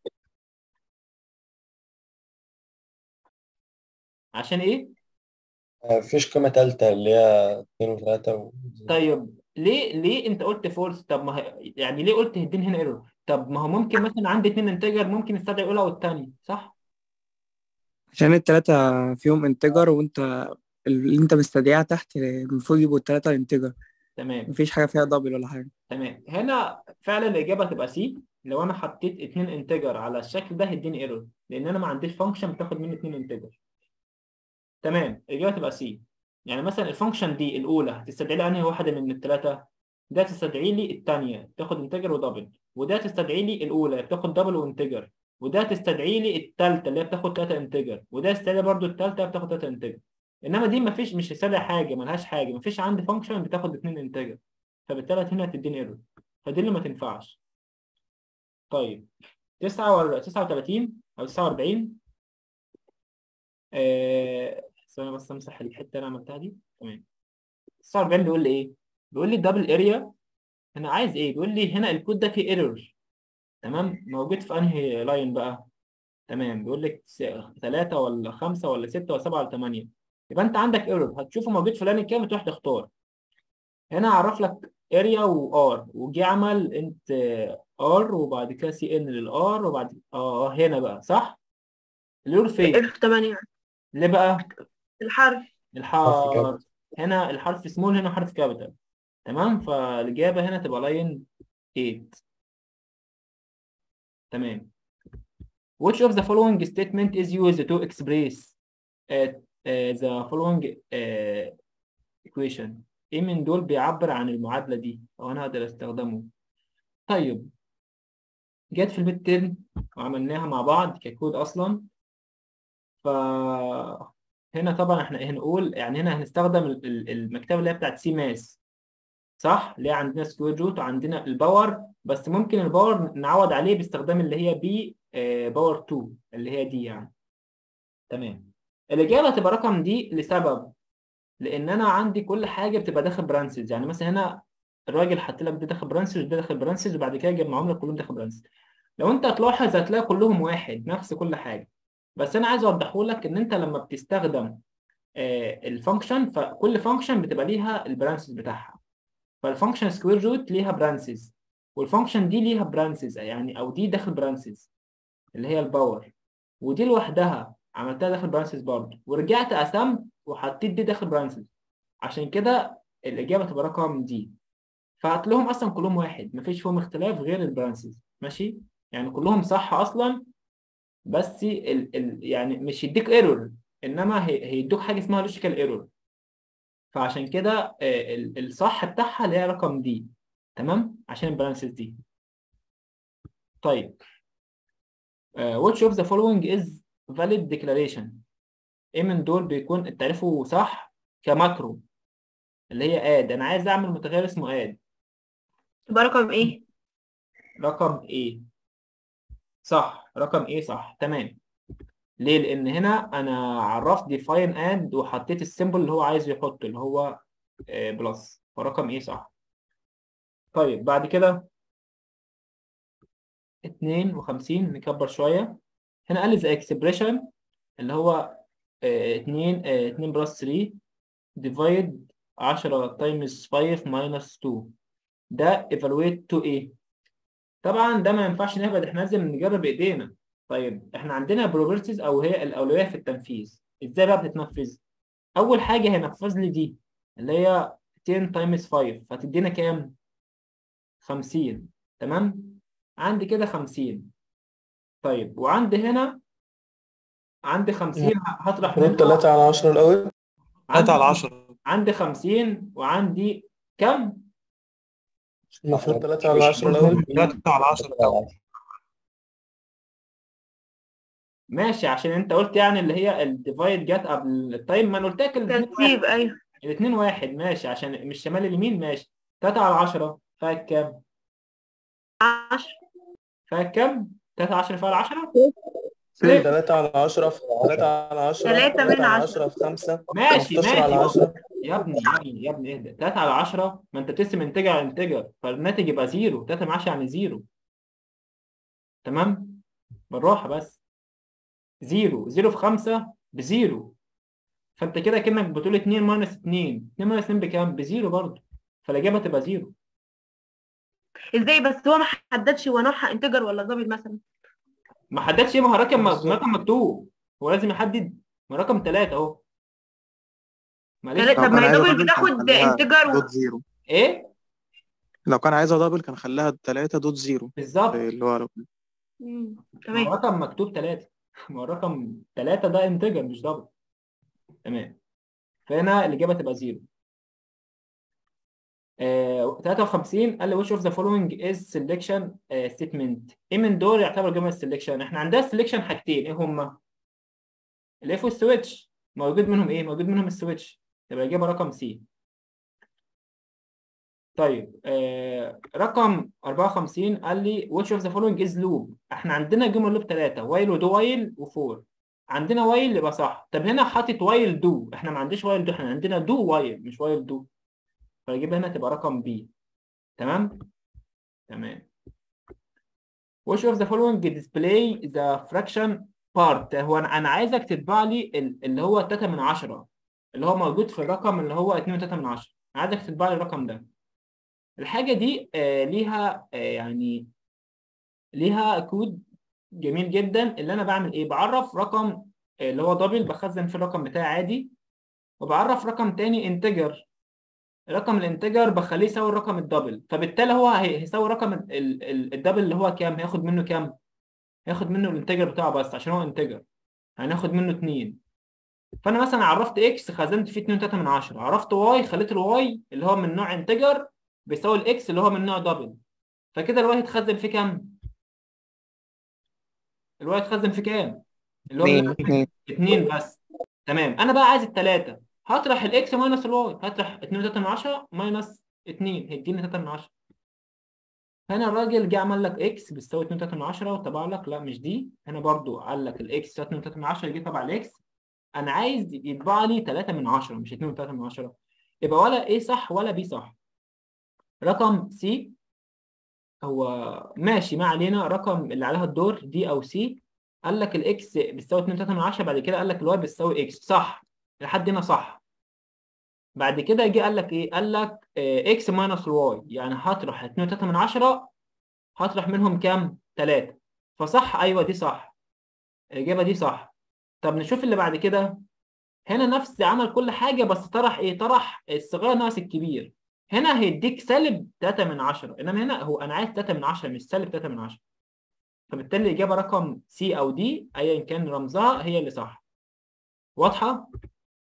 عشان ايه مفيش قيمة تالتة اللي هي اتنين وتلاتة و... طيب ليه ليه انت قلت فولس طب ما هي- يعني ليه قلت هدين هنا ايرور طب ما هو ممكن مثلا عندي اتنين انتجر ممكن استدعي الاولى والثانيه صح عشان التلاتة فيهم انتجر وانت اللي انت مستدعيها تحت المفروض يبقوا التلاتة انتجر تمام مفيش حاجة فيها دبل ولا حاجة تمام هنا فعلا الإجابة هتبقى سي لو أنا حطيت اتنين انتجر على الشكل ده هيديني ايرور لأن أنا ما عنديش فانكشن بتاخد مني اتنين انتجر تمام الإجابة تبقى سي يعني مثلا الفانكشن دي الأولى هتستدعي لي أنهي واحدة من التلاتة ده تستدعي لي التانية تاخد انتجر ودبل وده تستدعي لي الأولى بتاخد دبل وانتجر وده تستدعي لي التالتة اللي هي بتاخد تلاتة انتجر وده تستدعي برضو التالتة بتاخد تلاتة انتجر إنما دي مفيش مش تستدعي حاجة ملهاش حاجة مفيش عندي فانكشن بتاخد اتنين انتجر فبالتالي هنا هتديني ايرور فدي اللي ما تنفعش طيب 9 ولا 39 او 49 آه ثواني بس امسح الحته اللي انا عملتها دي تمام 49 بيقول لي ايه؟ بيقول لي الدبل اريا انا عايز ايه؟ بيقول لي هنا الكود ده فيه ايرور تمام موجود في انهي لاين بقى؟ تمام بيقول لك 3 ولا 5 ولا 6 ولا 7 ولا 8 يبقى انت عندك ايرور هتشوفه موجود في لاين كام تروح تختار هنا عرف لك اريا وار وجي عمل انت ار وبعد كده سي ان للار وبعد اه هنا بقى صح الايرور فين اف 8 ليه بقى الحرف الحرف كابيتال. هنا الحرف سمول هنا حرف كابيتال تمام فالاجابه هنا تبقى لاين 8 تمام which of the following statement is used to express uh, uh, the following uh, equation ايه من دول بيعبر عن المعادلة دي او انا اقدر استخدمه طيب جت في الميد تيرم وعملناها مع بعض ككود اصلا ف هنا طبعا احنا هنقول يعني هنا هنستخدم ال- ال- المكتبة اللي هي بتاعت سي ماس صح اللي هي عندنا سكوير روت وعندنا الباور بس ممكن الباور نعوض عليه باستخدام اللي هي بي باور 2 اللي هي دي يعني تمام الإجابة هتبقى رقم دي لسبب لان انا عندي كل حاجه بتبقى داخل برانسز يعني مثلا هنا الراجل حط لك ده داخل برانسز وده داخل برانسز وبعد كده جمعهم لك كلهم داخل برانسز لو انت هتلاحظ هتلاقي كلهم واحد نفس كل حاجه بس انا عايز اوضحه لك ان انت لما بتستخدم آه الفانكشن فكل فانكشن بتبقى ليها البرانسز بتاعها فالفانكشن سكوير روت ليها برانسز والفانكشن دي ليها برانسز يعني او دي داخل برانسز اللي هي الباور ودي لوحدها عملتها داخل برانسز برضه ورجعت قسمت وحطيت دي داخل برانسز عشان كده الإجابة تبقى رقم دي فهتلاقيهم أصلا كلهم واحد مفيش فيهم اختلاف غير البرانسز ماشي يعني كلهم صح أصلا بس ال ال يعني مش يديك ايرور إنما هي- هيدوك حاجة اسمها لوجيكال ايرور فعشان كده آه، ال- الصح بتاعها اللي هي رقم دي تمام عشان البرانسز دي طيب آه، which of the following is valid declaration ايه من دول بيكون تعرفه صح كماكرو اللي هي اد انا عايز اعمل متغير اسمه اد يبقى رقم ايه رقم ايه صح رقم ايه صح تمام ليه لان هنا انا عرفت define اد وحطيت السيمبل اللي هو عايز يحطه اللي هو بلس فرقم ايه صح طيب بعد كده 52 نكبر شويه هنا قال لي the expression اللي هو 2 2 بلس 3 divide 10 times 5 minus 2 ده evaluate to ايه طبعا ده ما ينفعش نهبط احنا لازم نجرب بايدينا طيب احنا عندنا probabilities او هي الاولويه في التنفيذ ازاي بقى بتتنفذ اول حاجه هينفذ لي دي اللي هي 10 times 5 فتدينا كام 50 تمام عندي كده 50 طيب وعندي هنا عندي 50 هطرح المفروض منها 3 على 10 الأول 3 على عندي 10 عندي 50 وعندي كم المفروض 3 على 10 الأول 3 على 10 ماشي عشان انت قلت يعني اللي هي الديفايد جت قبل التايم ما انا قلت لك الاثنين واحد ترتيب ايوه الاثنين واحد ماشي عشان مش شمال اليمين ماشي 3 على 10 فيها كام 10 فيها كام 3 10 فيها 10 3 على 10 في 3 على 10 تلاتة من 3 على عشرة. 10 في 5 ماشي 15 على ماشي 10 يا ابني يا ابني يا ابني اهدى 3 على 10 ما انت بتقسم انتجر على انتجر فالناتج يبقى زيرو 3 من 10 يعني زيرو تمام بالراحه بس زيرو زيرو في 5 بزيرو فانت كده كأنك بتقول 2 ماينس 2 2 ماينس 2 بكام بزيرو برضه فالاجابه تبقى زيرو ازاي بس هو ما حددش هو نوعها انتجر ولا ظابط مثلا ما حددش ايه ما هو رقم رقم مكتوب هو لازم يحدد ما رقم ثلاثة اهو معلش تلاتة- لو طب ما كان هي عايزها دبل دبل كان بتاخد خلاها انتجر دوت و... زيرو ايه لو كان عايزها دبل كان خلاها تلاتة دوت زيرو بالظبط اللي هو لو- مم، ما هو تمام رقم مكتوب ثلاثة ما هو رقم ثلاثة ده انتجر مش دبل تمام فهنا الإجابة تبقى زيرو آه 53 قال لي which of the following is selection آه statement ايه من دول يعتبر جملة selection احنا عندنا selection حاجتين ايه هما الاف والسويتش موجود منهم ايه موجود منهم السويتش يبقى الإجابة رقم سي طيب آه رقم 54 قال لي which of the following is loop احنا عندنا جمل لوب ثلاثة while ودو while وفور عندنا while يبقى صح طب هنا حاطط while do احنا ما عندناش while do احنا عندنا do while مش while do فيجيب هنا تبقى رقم B تمام تمام which of the following display the fraction part هو انا أنا عايزك تتبع لي ال- اللي هو 3 من 10 اللي هو موجود في الرقم اللي هو 2 3 من 10 أنا عايزك تتبع لي الرقم ده الحاجة دي آه ليها آه يعني ليها كود جميل جدا اللي انا بعمل ايه بعرف رقم آه، اللي هو دبل بخزن في الرقم بتاعي عادي وبعرف رقم تاني انتجر رقم الانتجر بخليه يساوي الرقم الدبل فبالتالي هو هي- هيساوي رقم ال- ال- ال- الدبل اللي هو كام هياخد منه كام هياخد منه الانتجر بتاعه بس عشان هو انتجر هناخد منه 2 فانا مثلا عرفت اكس خزنت فيه 2 3 من 10 عرفت واي خليت الواي اللي هو من نوع انتجر بيساوي الاكس اللي هو من نوع دبل فكده الواي هيتخزن في كام الواي هيتخزن في كام اللي هو من اتنين نوع اتنين اتنين بس تمام انا بقى عايز التلاتة هطرح الاكس ماينس الواي هطرح 2 3 من 10 ماينس 2 هيديني 3 من 10 هنا الراجل جه عمل لك اكس بتساوي 2 3 من 10 وطبع لك لا مش دي هنا برضو قال لك الاكس 2 3 من 10 جه طبع الاكس انا عايز يطبع لي 3 من 10 مش 2 3 من 10 يبقى ولا ايه صح ولا بي صح رقم سي هو ماشي ما علينا رقم اللي عليها الدور دي او سي قال لك الاكس بتساوي 2 3 من 10 بعد كده قال لك الواي بتساوي اكس صح لحد هنا صح بعد كده جه قال لك ايه قال لك اكس ماينس الواي يعني هطرح 2 3 من 10 هطرح منهم كام 3 فصح ايوه دي صح الاجابه دي صح طب نشوف اللي بعد كده هنا نفس عمل كل حاجه بس طرح ايه طرح الصغير ناقص الكبير هنا هيديك سالب 3 من 10 انما هنا هو انا عايز 3 من 10 مش سالب 3 من 10 فبالتالي الإجابة رقم سي أو دي أيا كان رمزها هي اللي صح واضحة؟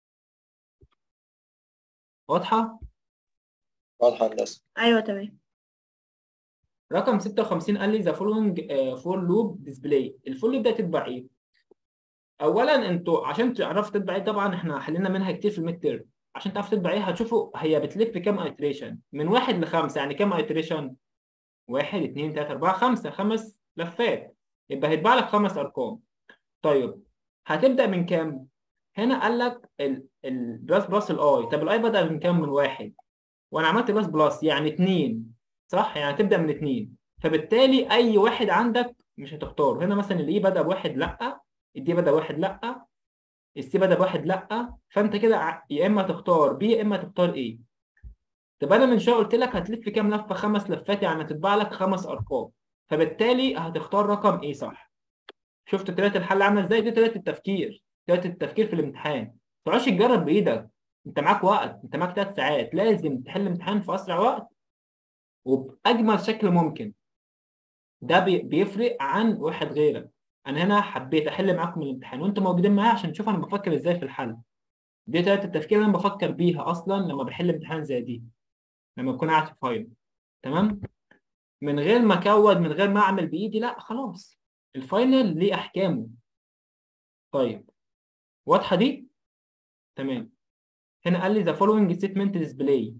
واضحة؟ واضحة هندسة ايوه تمام رقم 56 قال لي the following uh, for loop display الفول لوب ده تتبع إيه؟ أولا أنتوا عشان تعرفوا تتبع إيه طبعا إحنا حلينا منها كتير في الميد تيرم عشان تعرفوا تتبع إيه هتشوفوا هي بتلف كام ايتريشن من واحد لخمسة يعني كام ايتريشن؟ واحد اتنين تلاتة أربعة خمسة خمس لفات يبقى هيتبع لك خمس أرقام طيب هتبدأ من كام؟ هنا قال لك ال- البلس بلس الاي طب الاي بدأ من كام؟ من واحد وانا عملت بلس بلس يعني اتنين صح؟ يعني هتبدأ من اتنين فبالتالي أي واحد عندك مش هتختاره هنا مثلا الاي بدأ بواحد لأ الدي بدأ بواحد لأ السي بدأ بواحد لأ فأنت كده ع- يا إما تختار بي يا إما تختار ايه طب أنا من شوية قلت لك هتلف كام لفة؟ خمس لفات يعني هتتبع لك خمس أرقام فبالتالي هتختار رقم ايه صح شفت طريقه الحل عامله ازاي دي طريقه التفكير طريقه التفكير في الامتحان ما تقعدش تجرب بايدك انت معاك وقت انت معاك ثلاث ساعات لازم تحل امتحان في اسرع وقت وباجمل شكل ممكن ده بي- بيفرق عن واحد غيرك انا هنا حبيت احل معاكم الامتحان وانتم موجودين معايا عشان تشوفوا انا بفكر ازاي في الحل دي طريقه التفكير اللي انا بفكر بيها اصلا لما بحل امتحان زي دي لما اكون قاعد في فاينل تمام من غير ما اكود من غير ما اعمل بايدي لا خلاص الفاينل ليه احكامه طيب واضحه دي تمام هنا قال لي the following statement display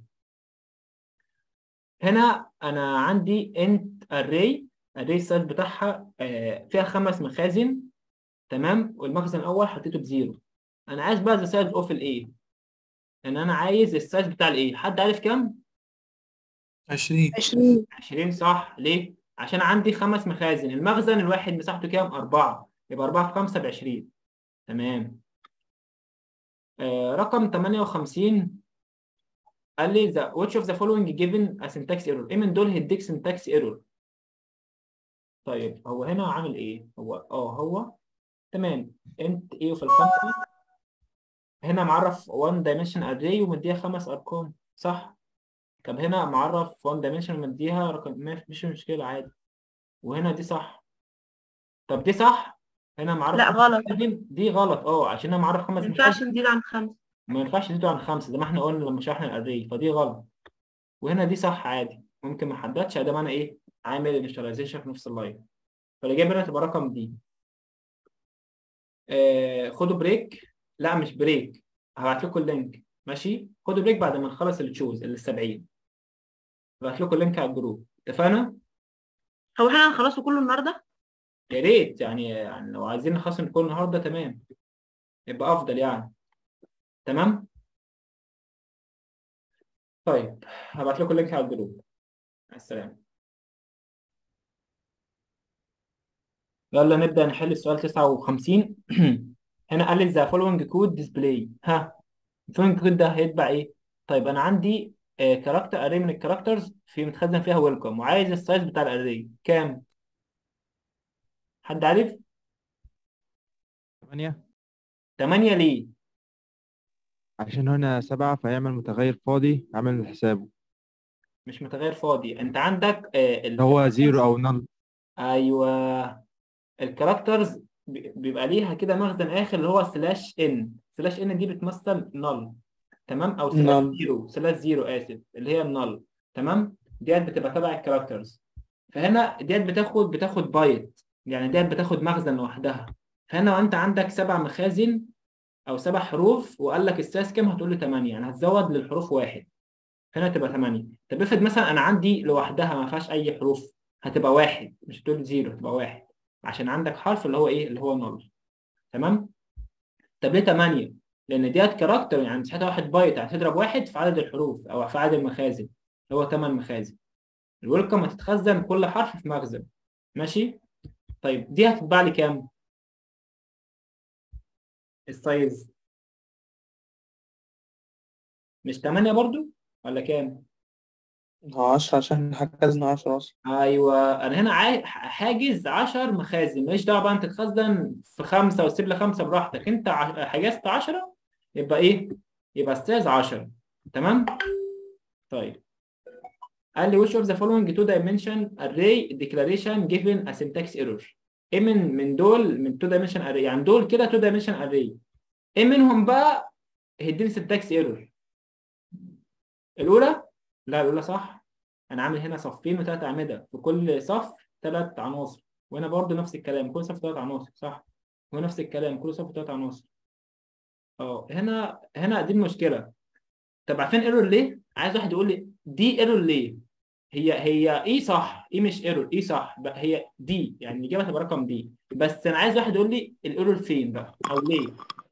هنا انا عندي int array array السايز بتاعها آه، فيها خمس مخازن تمام والمخزن الاول حطيته بزيرو انا عايز بقى the size of الايه ان انا عايز السايز بتاع الايه حد عارف كام عشرين 20 20 صح ليه؟ عشان عندي خمس مخازن المخزن الواحد مساحته كام؟ أربعة يبقى أربعة في خمسة بعشرين تمام آه رقم 58 قال لي the which of the following given a syntax error إيه من دول هيديك syntax error طيب هو هنا عامل إيه؟ هو آه هو تمام انت ايه في الخمسه هنا معرف 1 dimension array ومديها خمس ارقام صح طب هنا معرف 1 dimension ومديها رقم ما- مش مشكله عادي وهنا دي صح طب دي صح هنا معرف لا خمس غلط مخازن دي غلط اه عشان انا معرف خمس ما ينفعش مخازن نزيد عن خمسة ما ينفعش تزيدوا عن خمسة زي ما احنا قلنا لما شرحنا الاري فدي غلط وهنا دي صح عادي ممكن ما حددش ادام انا ايه عامل انيشاليزيشن في نفس اللاين فالاجابه هنا تبقى رقم دي آه خدوا بريك لا مش بريك هبعت لكم اللينك ماشي خدوا بريك بعد ما نخلص التشوز ال 70 هبعت لكم اللينك على الجروب اتفقنا هو احنا هنخلصه كله النهارده يا ريت يعني يعني لو عايزين نخلص كل النهارده تمام يبقى افضل يعني تمام طيب هبعت لكم اللينك على الجروب مع السلامه يلا نبدأ نحل السؤال 59 هنا قال لي the following code display ها الفولوينج كود ده هيتبع ايه؟ طيب انا عندي كاركتر اري من الكاركترز في متخزن فيها ويلكم وعايز السايز بتاع الاري كام؟ حد عارف؟ 8 8 ليه؟ عشان هنا سبعة فيعمل متغير فاضي عامل حسابه مش متغير فاضي انت عندك آه، ال- اللي هو زيرو أو نل ايوه الكاركترز بيبقى ليها كده مخزن اخر اللي هو سلاش ان سلاش ان دي بتمثل نل تمام او سلاش null. زيرو سلاش زيرو اسف اللي هي النل تمام ديت بتبقى تبع الكاركترز فهنا ديت بتاخد بتاخد بايت يعني ديت بتاخد مخزن لوحدها فهنا وانت عندك سبع مخازن او سبع حروف وقال لك الساس كام هتقول له 8 يعني هتزود للحروف واحد هنا تبقى 8 طب افرض مثلا انا عندي لوحدها ما فيهاش اي حروف هتبقى واحد مش هتقول زيرو هتبقى واحد عشان عندك حرف اللي هو ايه اللي هو نل تمام طب ليه 8 لان ديت كاركتر يعني مساحتها واحد بايت هتضرب واحد في عدد الحروف او في عدد المخازن اللي هو 8 مخازن الويلكم هتتخزن كل حرف في مخزن ماشي طيب دي هتتباع لي كام السايز مش 8 برضو ولا كام عشرة عشان حجزنا عشرة أصلا ايوه انا هنا عاي... حاجز 10 مخازن ماليش دعوه بقى انت تخزن في خمسه وتسيب لي خمسه براحتك انت ع- حجزت 10 يبقى ايه؟ يبقى استاذ 10 تمام؟ طيب قال لي which of the following two dimension array declaration given a syntax error ايه من من دول من two dimension array يعني دول كده two dimension array ايه منهم بقى هيديني syntax error الاولى لا الاولى صح انا عامل هنا صفين وثلاث اعمده في كل صف ثلاث عناصر وهنا برضو نفس الكلام كل صف ثلاث عناصر صح ونفس الكلام كل صف ثلاث عناصر اه هنا هنا دي المشكله طب عارفين ايرور ليه عايز واحد يقول لي دي ايرور ليه هي هي ايه صح ايه مش ايرور ايه صح بقى هي دي يعني الاجابه تبقى رقم دي بس انا عايز واحد يقول لي الايرور فين بقى او ليه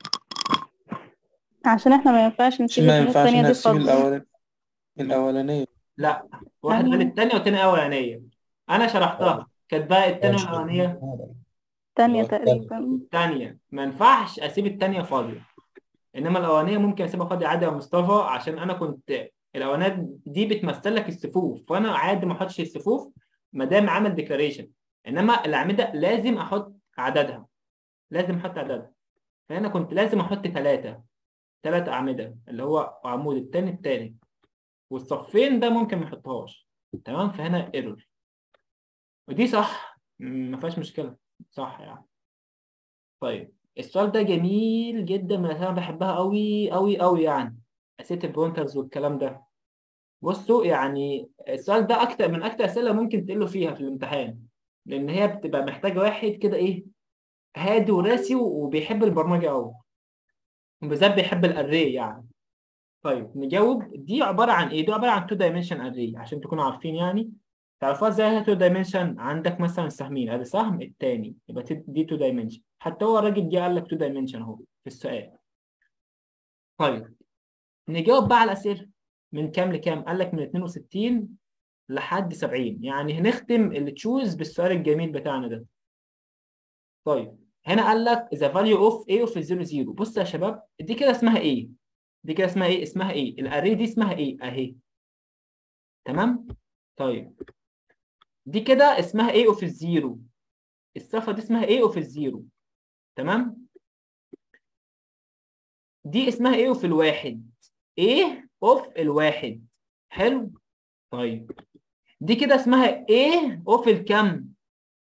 عشان احنا ما ينفعش نسيب ما الاتنين ينفعش التانية دي نقسم فاضية الأول الأولانية لا واحد قال الثانيه والثانيه الاولانيه انا شرحتها كانت بقى الثانيه ماشي. الاولانيه تانية التانية. تقريبا الثانيه ما ينفعش اسيب الثانيه فاضيه انما الاولانيه ممكن اسيبها فاضيه عادي يا مصطفى عشان انا كنت الاولانيات دي بتمثل لك الصفوف فانا عادي ما احطش الصفوف ما دام عامل ديكلاريشن انما الاعمده لازم احط عددها لازم احط عددها فهنا كنت لازم احط ثلاثه ثلاث اعمده اللي هو عمود الثاني الثالث والصفين ده ممكن ما احطهاش تمام فهنا ايرور ودي صح م- ما فيهاش مشكله صح يعني طيب السؤال ده جميل جدا من الأسئلة اللي بحبها قوي قوي قوي يعني أسئلة البوينترز والكلام ده بصوا يعني السؤال ده أكتر من أكتر أسئلة ممكن تقلوا فيها في الامتحان لأن هي بتبقى محتاجة واحد كده إيه هادي وراسي وبيحب البرمجة قوي وبالذات بيحب الأري يعني طيب نجاوب دي عبارة عن إيه؟ دي عبارة عن 2 dimension array عشان تكونوا عارفين يعني تعرفوها ازاي هي 2 dimension عندك مثلا سهمين ادي سهم التاني يبقى ت- دي 2 dimension حتى هو الراجل جه قال لك 2 dimension اهو في السؤال طيب نجاوب بقى على الاسئله من كام لكام قال لك من 62 لحد 70 يعني هنختم اللي تشوز بالسؤال الجميل بتاعنا ده طيب هنا قال لك the value of a of 0 0 بص يا شباب دي كده اسمها ايه دي كده اسمها ايه اسمها ايه الاري دي اسمها ايه اهي تمام طيب دي كده اسمها A اوف الزيرو الصفة دي اسمها A اوف الزيرو تمام دي اسمها ايه في الواحد ايه اوف الواحد حلو طيب دي كده اسمها ايه اوف الكم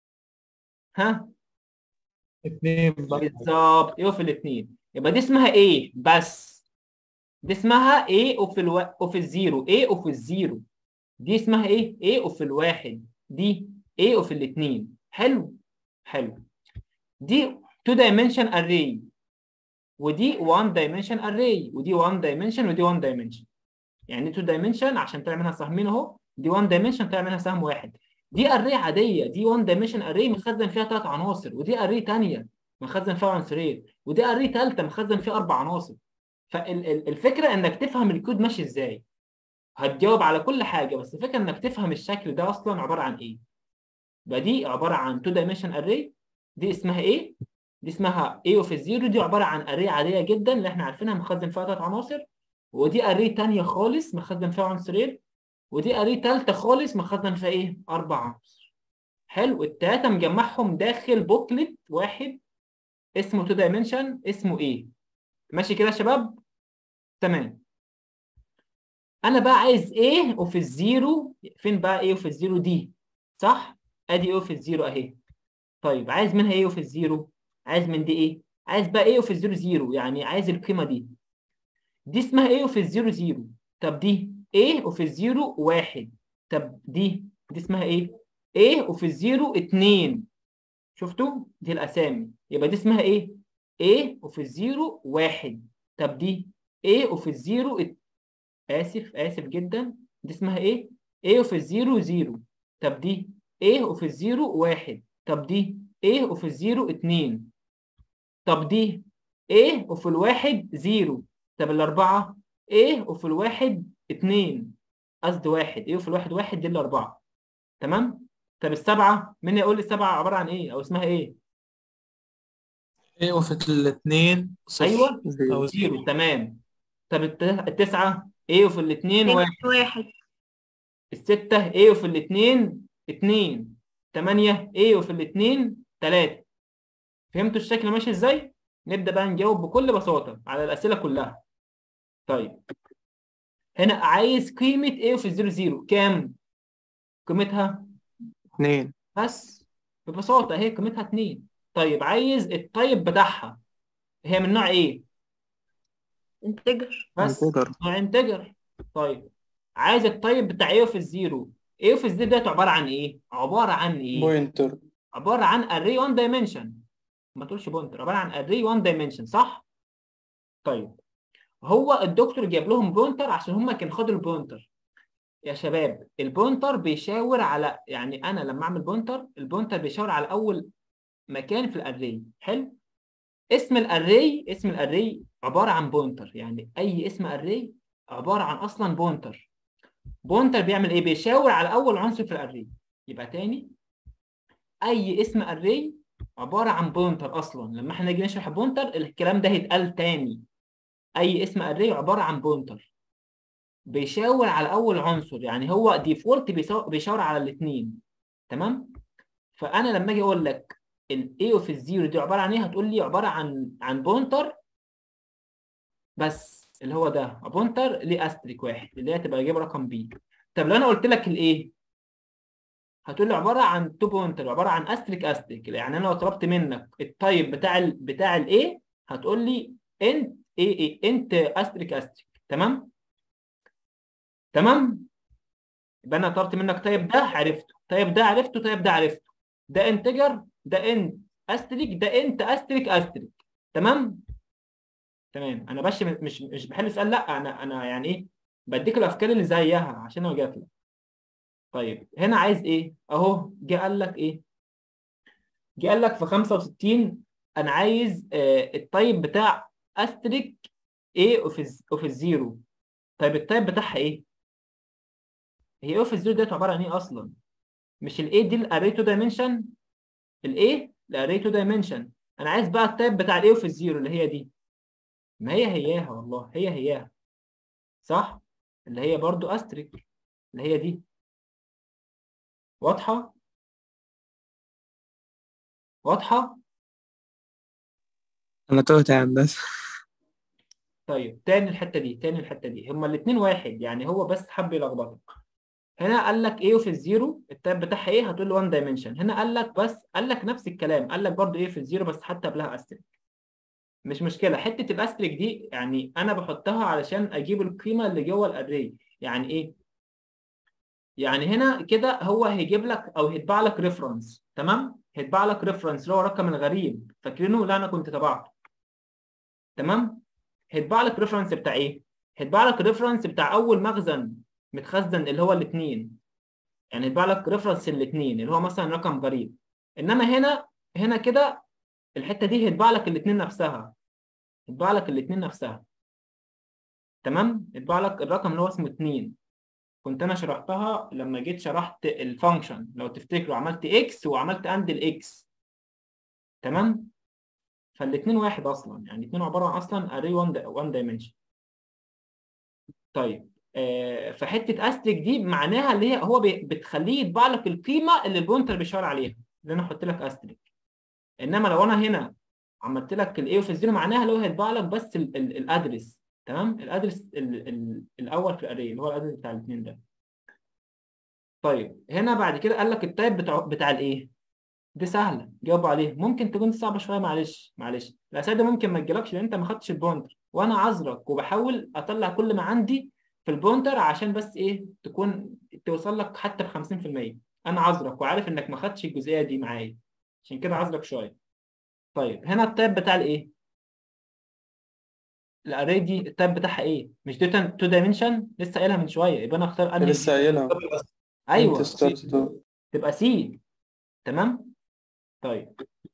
ها اتنين بقى بالظبط ايه اوف الاثنين يبقى دي اسمها ايه بس دي اسمها ايه اوف الو... اوف الزيرو ايه اوف الزيرو دي اسمها ايه ايه اوف الواحد دي ايه اوف الاثنين حلو حلو دي 2 dimension array ودي 1 dimension array ودي 1 dimension ودي 1 dimension يعني 2 dimension عشان طلع منها سهمين اهو دي 1 dimension طلع منها سهم واحد دي array عاديه دي 1 dimension array مخزن فيها ثلاث عناصر ودي array ثانيه مخزن فيها عنصرين ودي array ثالثه مخزن فيها اربع عناصر فالفكره انك تفهم الكود ماشي ازاي هتجاوب على كل حاجه بس الفكره انك تفهم الشكل ده اصلا عباره عن ايه يبقى دي عباره عن 2 dimension array دي اسمها ايه دي اسمها A اوف الزيرو دي عباره عن array عاديه جدا اللي احنا عارفينها مخزن فيها ثلاث عناصر ودي array تانية خالص مخزن فيها عنصرين ودي array تالتة خالص مخزن فيها ايه اربع عناصر حلو التلاته مجمعهم داخل بوكلت واحد اسمه 2 dimension اسمه ايه ماشي كده يا شباب تمام انا بقى عايز ايه اوف الزيرو فين بقى ايه اوف الزيرو دي صح ادي ايه اوف الزيرو اهي طيب عايز منها ايه اوف الزيرو عايز من دي ايه عايز بقى ايه اوف الزيرو زيرو يعني عايز القيمه دي دي اسمها ايه اوف الزيرو زيرو طب دي ايه اوف الزيرو واحد طب دي دي اسمها ايه ايه اوف الزيرو اتنين شفتوا دي الاسامي يبقى دي اسمها ايه ايه اوف الزيرو واحد طب دي ايه اوف الزيرو ات... اسف اسف جدا دي اسمها ايه ايه اوف الزيرو زيرو طب دي ايه اوف الزيرو واحد طب دي ايه اوف الزيرو اتنين طب دي ايه اوف الواحد زيرو طب الاربعه ايه اوف الواحد اتنين قصدي واحد ايه اوف الواحد واحد دي الاربعه تمام طب السبعه مين يقول لي السبعه عباره عن ايه او اسمها ايه ايه وفي الاتنين صفر ايوه او زيرو زيرو تمام طب الت- التسعه ايه اوف الاثنين واحد واحد الستة ايه وفي الاثنين اتنين تمانية ايه وفي الاثنين تلاتة فهمتوا الشكل ماشي ازاي؟ نبدأ بقى نجاوب بكل بساطة على الأسئلة كلها طيب هنا عايز قيمة ايه وفي الزيرو زيرو كام؟ قيمتها اتنين بس ببساطة اهي قيمتها اتنين طيب عايز الطيب بتاعها هي من نوع ايه؟ انتجر بس انتجر نوع انتجر طيب عايز الطيب بتاع ايه في الزيرو ايه في الزيرو ده عباره عن ايه عباره عن ايه بوينتر عباره عن array 1 dimension ما تقولش بوينتر عباره عن array 1 dimension صح طيب هو الدكتور جاب لهم بوينتر عشان هم كانوا خدوا البوينتر يا شباب البوينتر بيشاور على يعني انا لما اعمل بوينتر البوينتر بيشاور على اول مكان في الاري حلو اسم الاري اسم الاري عباره عن بوينتر يعني اي اسم اري عباره عن اصلا بوينتر بوينتر بيعمل ايه بيشاور على اول عنصر في الاري يبقى تاني اي اسم اري عباره عن بوينتر اصلا لما احنا نيجي نشرح بوينتر الكلام ده هيتقال تاني اي اسم اري عباره عن بوينتر بيشاور على اول عنصر يعني هو ديفولت بيشاور على الاثنين تمام فانا لما اجي اقول لك الاي اوف الزيرو دي عباره عن ايه هتقول لي عباره عن عن بوينتر بس اللي هو ده بوينتر ليه استريك واحد اللي هي تبقى اجيب رقم بي طب لو انا قلت لك الايه هتقول لي عباره عن تو بوينتر عباره عن استريك استريك يعني انا لو طلبت منك التايب بتاع ال بتاع الايه هتقول لي انت ايه ايه انت استريك استريك تمام تمام يبقى انا طلبت منك تايب ده عرفته تايب ده عرفته تايب ده عرفته ده انتجر ده انت استريك ده انت استريك استريك تمام تمام انا بش مش مش بحل سؤال لا انا انا يعني ايه بديك الافكار اللي زيها عشان هو جات لك طيب هنا عايز ايه اهو جه قال لك ايه جه قال لك في 65 انا عايز آه التايب بتاع استريك ايه اوف اوف الزيرو طيب التايب بتاعها ايه هي ايه اوف الزيرو ديت عباره عن ايه اصلا مش الايه دي الاري تو دايمنشن الايه الاري تو دايمنشن انا عايز بقى التايب بتاع الايه اوف الزيرو اللي هي دي ما هي هياها والله هي هياها صح اللي هي برضو استريك اللي هي دي واضحة واضحة انا تهت يا هندسة طيب تاني الحته دي تاني الحته دي هما الاثنين واحد يعني هو بس حب يلخبطك هنا قال لك ايه في الزيرو التايب بتاعها ايه هتقول له 1 دايمنشن هنا قال لك بس قال لك نفس الكلام قال لك برضو ايه في الزيرو بس حتى قبلها استريك مش مشكله حته الاستريك دي يعني انا بحطها علشان اجيب القيمه اللي جوه الاري يعني ايه يعني هنا كده هو هيجيب لك او هيتبع لك ريفرنس تمام هيتبع لك ريفرنس اللي هو رقم الغريب فاكرينه لا انا كنت تبعته تمام هيتبع لك ريفرنس بتاع ايه هيتبع لك ريفرنس بتاع اول مخزن متخزن اللي هو الاثنين يعني هيتبع لك ريفرنس الاثنين اللي هو مثلا رقم غريب انما هنا هنا كده الحته دي هيتبع لك الاثنين نفسها هيتبع لك الاثنين نفسها تمام هيتبع لك الرقم اللي هو اسمه 2 كنت انا شرحتها لما جيت شرحت الفانكشن لو تفتكروا عملت اكس وعملت اند الاكس تمام فالاثنين واحد اصلا يعني الاثنين عباره عن اصلا array one one dimension طيب آه فحته استريك دي معناها اللي هي هو بي- بتخليه يطبع لك القيمه اللي البوينتر بيشاور عليها اللي انا احط لك استريك انما لو انا هنا عملت لك الاي في الزيرو معناها اللي هو هيطبع لك بس الادرس تمام الادرس ال- ال- الاول في الاري اللي هو الادرس بتاع الاثنين ده طيب هنا بعد كده قال لك التايب بتاع بتاع الايه دي سهله جاوبوا عليه ممكن تكون صعبه شويه معلش معلش الاسئله دي ممكن ما تجيلكش لان انت ما خدتش البوينتر وانا عذرك وبحاول اطلع كل ما عندي في البوينتر عشان بس ايه تكون توصل لك حتى ب 50% انا عذرك وعارف انك ما خدتش الجزئيه دي معايا عشان كده عذرك شويه طيب هنا التايب بتاع الايه الاري دي التايب بتاعها ايه مش دي 2 دايمنشن لسه قايلها من شويه يبقى انا اختار انهي لسه قايلها ايوه انت ستارت تو تبقى سي تمام طيب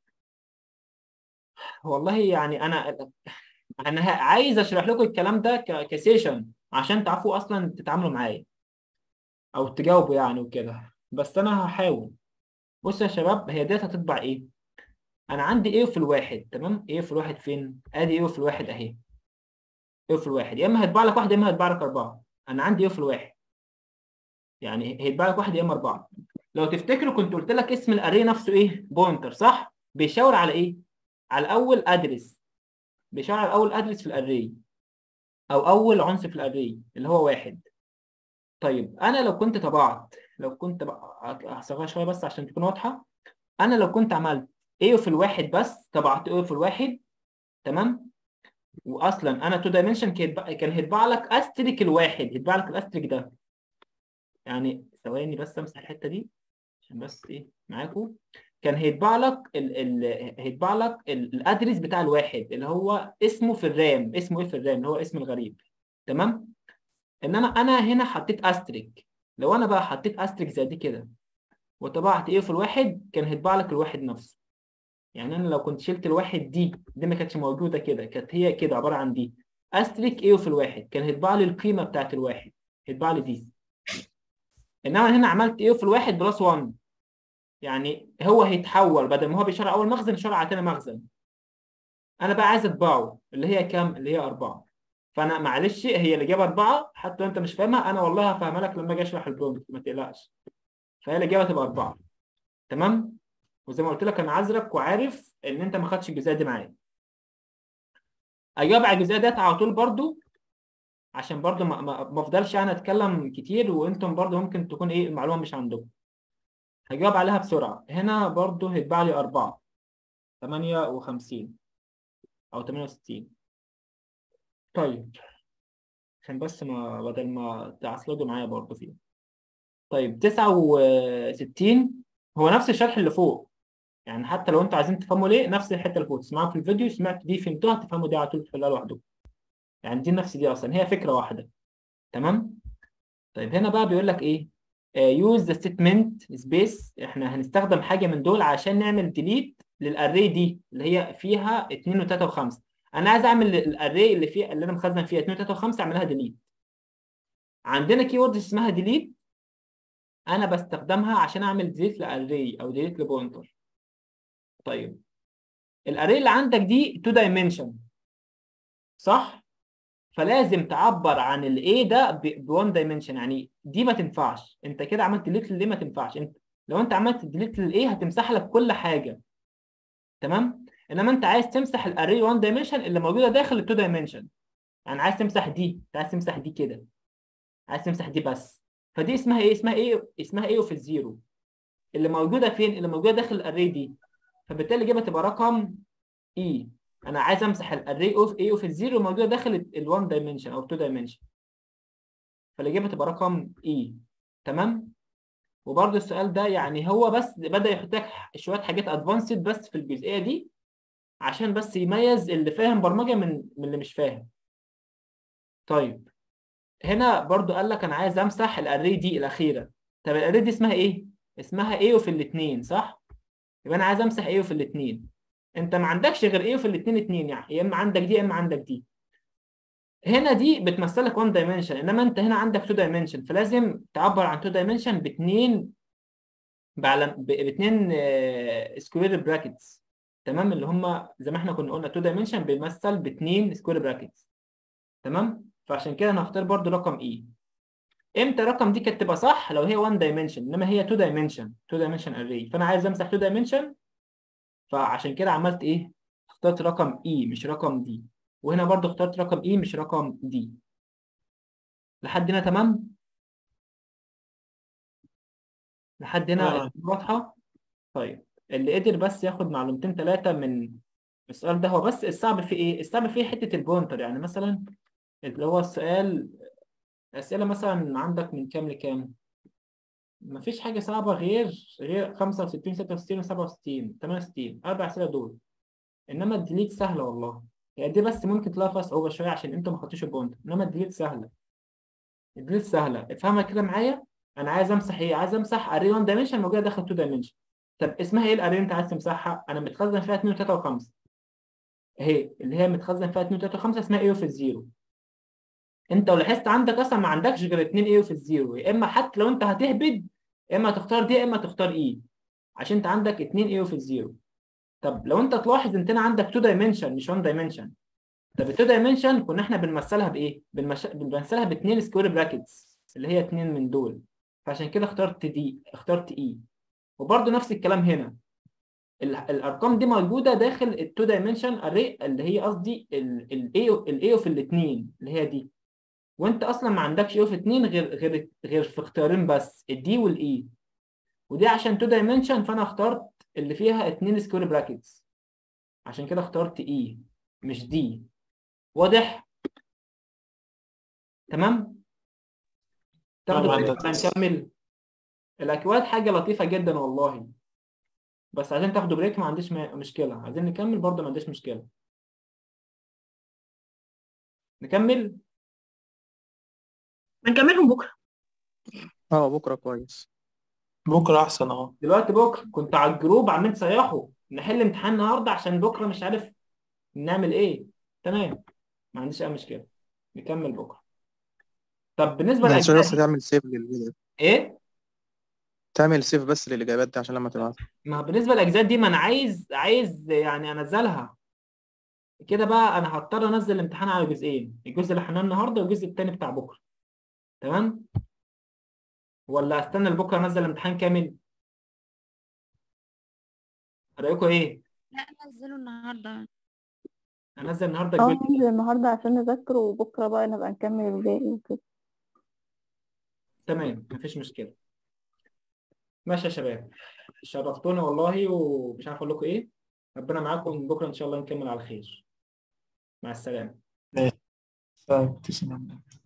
والله يعني انا انا ه- عايز اشرح لكم الكلام ده ك- كسيشن عشان تعرفوا اصلا تتعاملوا معايا او تجاوبوا يعني وكده بس انا هحاول بصوا يا شباب هي ديت هتطبع ايه انا عندي ايه في الواحد تمام ايه في الواحد فين ادي ايه في الواحد اهي ايه في الواحد يا اما هيطبع لك واحد يا اما هيطبع لك اربعه انا عندي ايه في الواحد يعني هيطبع لك واحد يا اما اربعه لو تفتكروا كنت قلت لك اسم الاري نفسه ايه بوينتر صح بيشاور على ايه على اول ادرس بيشاور على اول ادرس في الاري او اول عنصر في الاري اللي هو واحد طيب انا لو كنت طبعت لو كنت بقى هصغرها شويه بس عشان تكون واضحه انا لو كنت عملت ايه في الواحد بس طبعت ايه في الواحد تمام واصلا انا تو دايمنشن كان هيطبع لك استريك الواحد هيطبع لك الاستريك ده يعني ثواني بس امسح الحته دي عشان بس ايه معاكم كان هيطبع لك ال ال هيطبع لك ال- الادرس بتاع الواحد اللي هو اسمه في الرام اسمه ايه في الرام اللي هو اسم الغريب تمام انما انا هنا حطيت استريك لو انا بقى حطيت استريك زي دي كده وطبعت ايه في الواحد كان هيطبع لك الواحد نفسه يعني انا لو كنت شلت الواحد دي دي ما كانتش موجوده كده كانت هي كده عباره عن دي استريك ايه في الواحد كان هيطبع لي القيمه بتاعت الواحد هيطبع لي دي انما هنا عملت ايه في الواحد بلس 1 يعني هو هيتحول بدل ما هو بيشرع اول مخزن يشرع على تاني مخزن انا بقى عايز اطبعه اللي هي كام اللي هي أربعة فانا معلش هي الاجابه أربعة حتى لو انت مش فاهمها انا والله هفهمها لك لما اجي اشرح البرومت ما تقلقش فهي الاجابه تبقى أربعة تمام وزي ما قلت لك انا عذرك وعارف ان انت ما خدتش الجزئيه دي معايا اجاوب على الجزئيه ديت على طول برضو عشان برضو ما ما ما افضلش انا اتكلم كتير وانتم برضو ممكن تكون ايه المعلومه مش عندكم هجاوب عليها بسرعه هنا برضو هيتباع لي 4 58 او 68 طيب عشان بس ما بدل ما تعصلجوا معايا برضو فيه طيب 69 هو نفس الشرح اللي فوق يعني حتى لو انتوا عايزين تفهموا ليه نفس الحته اللي فوق تسمعوا في الفيديو سمعت دي فهمتوها تفهموا دي على طول تحلوها لوحدكم يعني دي نفس دي اصلا هي فكره واحده تمام طيب هنا بقى بيقول لك ايه يوز ذا ستيتمنت سبيس احنا هنستخدم حاجه من دول عشان نعمل ديليت للاري دي اللي هي فيها 2 و3 و5 انا عايز اعمل الاري اللي فيها اللي انا مخزن فيها 2 و3 و5 اعملها ديليت عندنا كي وورد اسمها ديليت انا بستخدمها عشان اعمل ديليت لاري او ديليت لبوينتر طيب الاري اللي عندك دي 2 دايمنشن صح فلازم تعبر عن الايه ده ب 1 دايمنشن يعني دي ما تنفعش انت كده عملت ديليت للايه ما تنفعش انت لو انت عملت ديليت للايه هتمسح لك كل حاجه تمام انما انت عايز تمسح الاري 1 دايمنشن اللي موجوده داخل ال 2 دايمنشن يعني عايز تمسح دي انت عايز تمسح دي كده عايز تمسح دي بس فدي اسمها ايه اسمها ايه اسمها ايه في الزيرو اللي موجوده فين اللي موجوده داخل الاري دي فبالتالي الاجابه تبقى رقم اي انا عايز امسح الاري اوف ايه في الزيرو موجوده داخل ال1 دايمنشن او 2 دايمنشن فالاجابه تبقى رقم اي تمام وبرده السؤال ده يعني هو بس بدأ يحط لك شويه حاجات ادفانسد بس في الجزئيه دي عشان بس يميز اللي فاهم برمجه من من اللي مش فاهم طيب هنا برضو قال لك انا عايز امسح الاري دي الاخيره طب الاري دي اسمها ايه اسمها ايه في الاثنين صح يبقى انا عايز امسح ايه في الاثنين انت ما عندكش غير ايه في الاثنين اتنين يعني يا اما عندك دي يا اما عندك دي هنا دي بتمثلك 1 دايمنشن انما انت هنا عندك 2 دايمنشن فلازم تعبر عن 2 دايمنشن باثنين بعلم باثنين سكوير براكتس تمام اللي هم زي ما احنا كنا قلنا 2 دايمنشن بيمثل باثنين سكوير براكتس تمام فعشان كده انا هختار برضو رقم اي امتى الرقم دي كانت تبقى صح لو هي 1 دايمنشن انما هي 2 دايمنشن 2 دايمنشن اري فانا عايز امسح 2 دايمنشن فعشان كده عملت ايه اخترت رقم اي مش رقم دي وهنا برضو اخترت رقم اي مش رقم دي لحد هنا تمام لحد هنا تمام. واضحه طيب اللي قدر بس ياخد معلومتين ثلاثه من السؤال ده هو بس الصعب في ايه الصعب فيه حته البوينتر يعني مثلا اللي هو السؤال أسئلة مثلا عندك من كام لكام؟ مفيش حاجة صعبة غير غير 65 66 67 68 أربع أسئلة دول إنما الديليت سهلة والله هي دي بس ممكن تلاقي فيها صعوبة شوية عشان أنتوا ما خدتوش البوينت إنما الديليت سهلة الديليت سهلة افهمها كده معايا أنا عايز أمسح إيه؟ عايز أمسح أري 1 دايمنشن موجودة داخل 2 دايمنشن طب اسمها إيه الأري اللي أنت عايز تمسحها؟ أنا متخزن فيها 2 و3 و5 أهي اللي هي متخزن فيها 2 و3 و5 اسمها إيه في الزيرو انت لو لاحظت عندك اصلا ما عندكش غير اتنين ايه في الزيرو يا اما حتى لو انت هتهبد يا اما تختار دي يا اما تختار اي عشان انت عندك اتنين ايه في الزيرو طب لو انت تلاحظ انت هنا عندك 2 دايمنشن مش 1 دايمنشن طب ال 2 دايمنشن كنا احنا بنمثلها بايه؟ بنمش... بنمثلها باتنين سكوير براكتس اللي هي اتنين من دول فعشان كده اخترت دي اخترت اي وبرده نفس الكلام هنا ال- الارقام دي موجوده داخل ال 2 دايمنشن اري اللي هي قصدي الاي الاي في الاثنين اللي هي دي وانت اصلا ما عندكش ايه في اتنين غير غير غير في اختيارين بس الدي والاي ودي عشان 2 دايمنشن فانا اخترت اللي فيها اتنين سكوير براكتس عشان كده اخترت اي مش دي واضح تمام تاخدوا طبعاً بريك ده ولا تس- نكمل الاكواد حاجه لطيفه جدا والله بس عايزين تاخدوا بريك ما عنديش م- مشكله عايزين نكمل برضه ما عنديش مشكله نكمل بنكملهم بكره اه بكرة كويس بكرة أحسن أهو دلوقتي بكره كنت على الجروب عمال تصيحوا نحل امتحان النهارده عشان بكره مش عارف نعمل ايه تمام ما عنديش اي مشكله نكمل بكره طب بالنسبه ده عشان للاجزاء بس دي تعمل سيف للفيديو ايه تعمل سيف بس للإجابات دي عشان لما تبعت ما هو بالنسبه للاجزاء دي ما انا عايز عايز يعني انزلها كده بقى انا هضطر انزل الامتحان على جزئين الجزء اللي حنان النهارده والجزء التاني بتاع بكره تمام ولا استنى لبكره انزل الامتحان كامل رايكم ايه لا نزله النهارده انزل النهارده اه الجزء ننزل النهاردة عشان نذاكره وبكرة بقى نبقى نكمل الباقي وكده تمام مفيش مشكله ماشي يا شباب شرفتونا والله ومش عارف اقول لكم ايه ربنا معاكم بكره ان شاء الله نكمل على خير مع السلامه طيب تسلم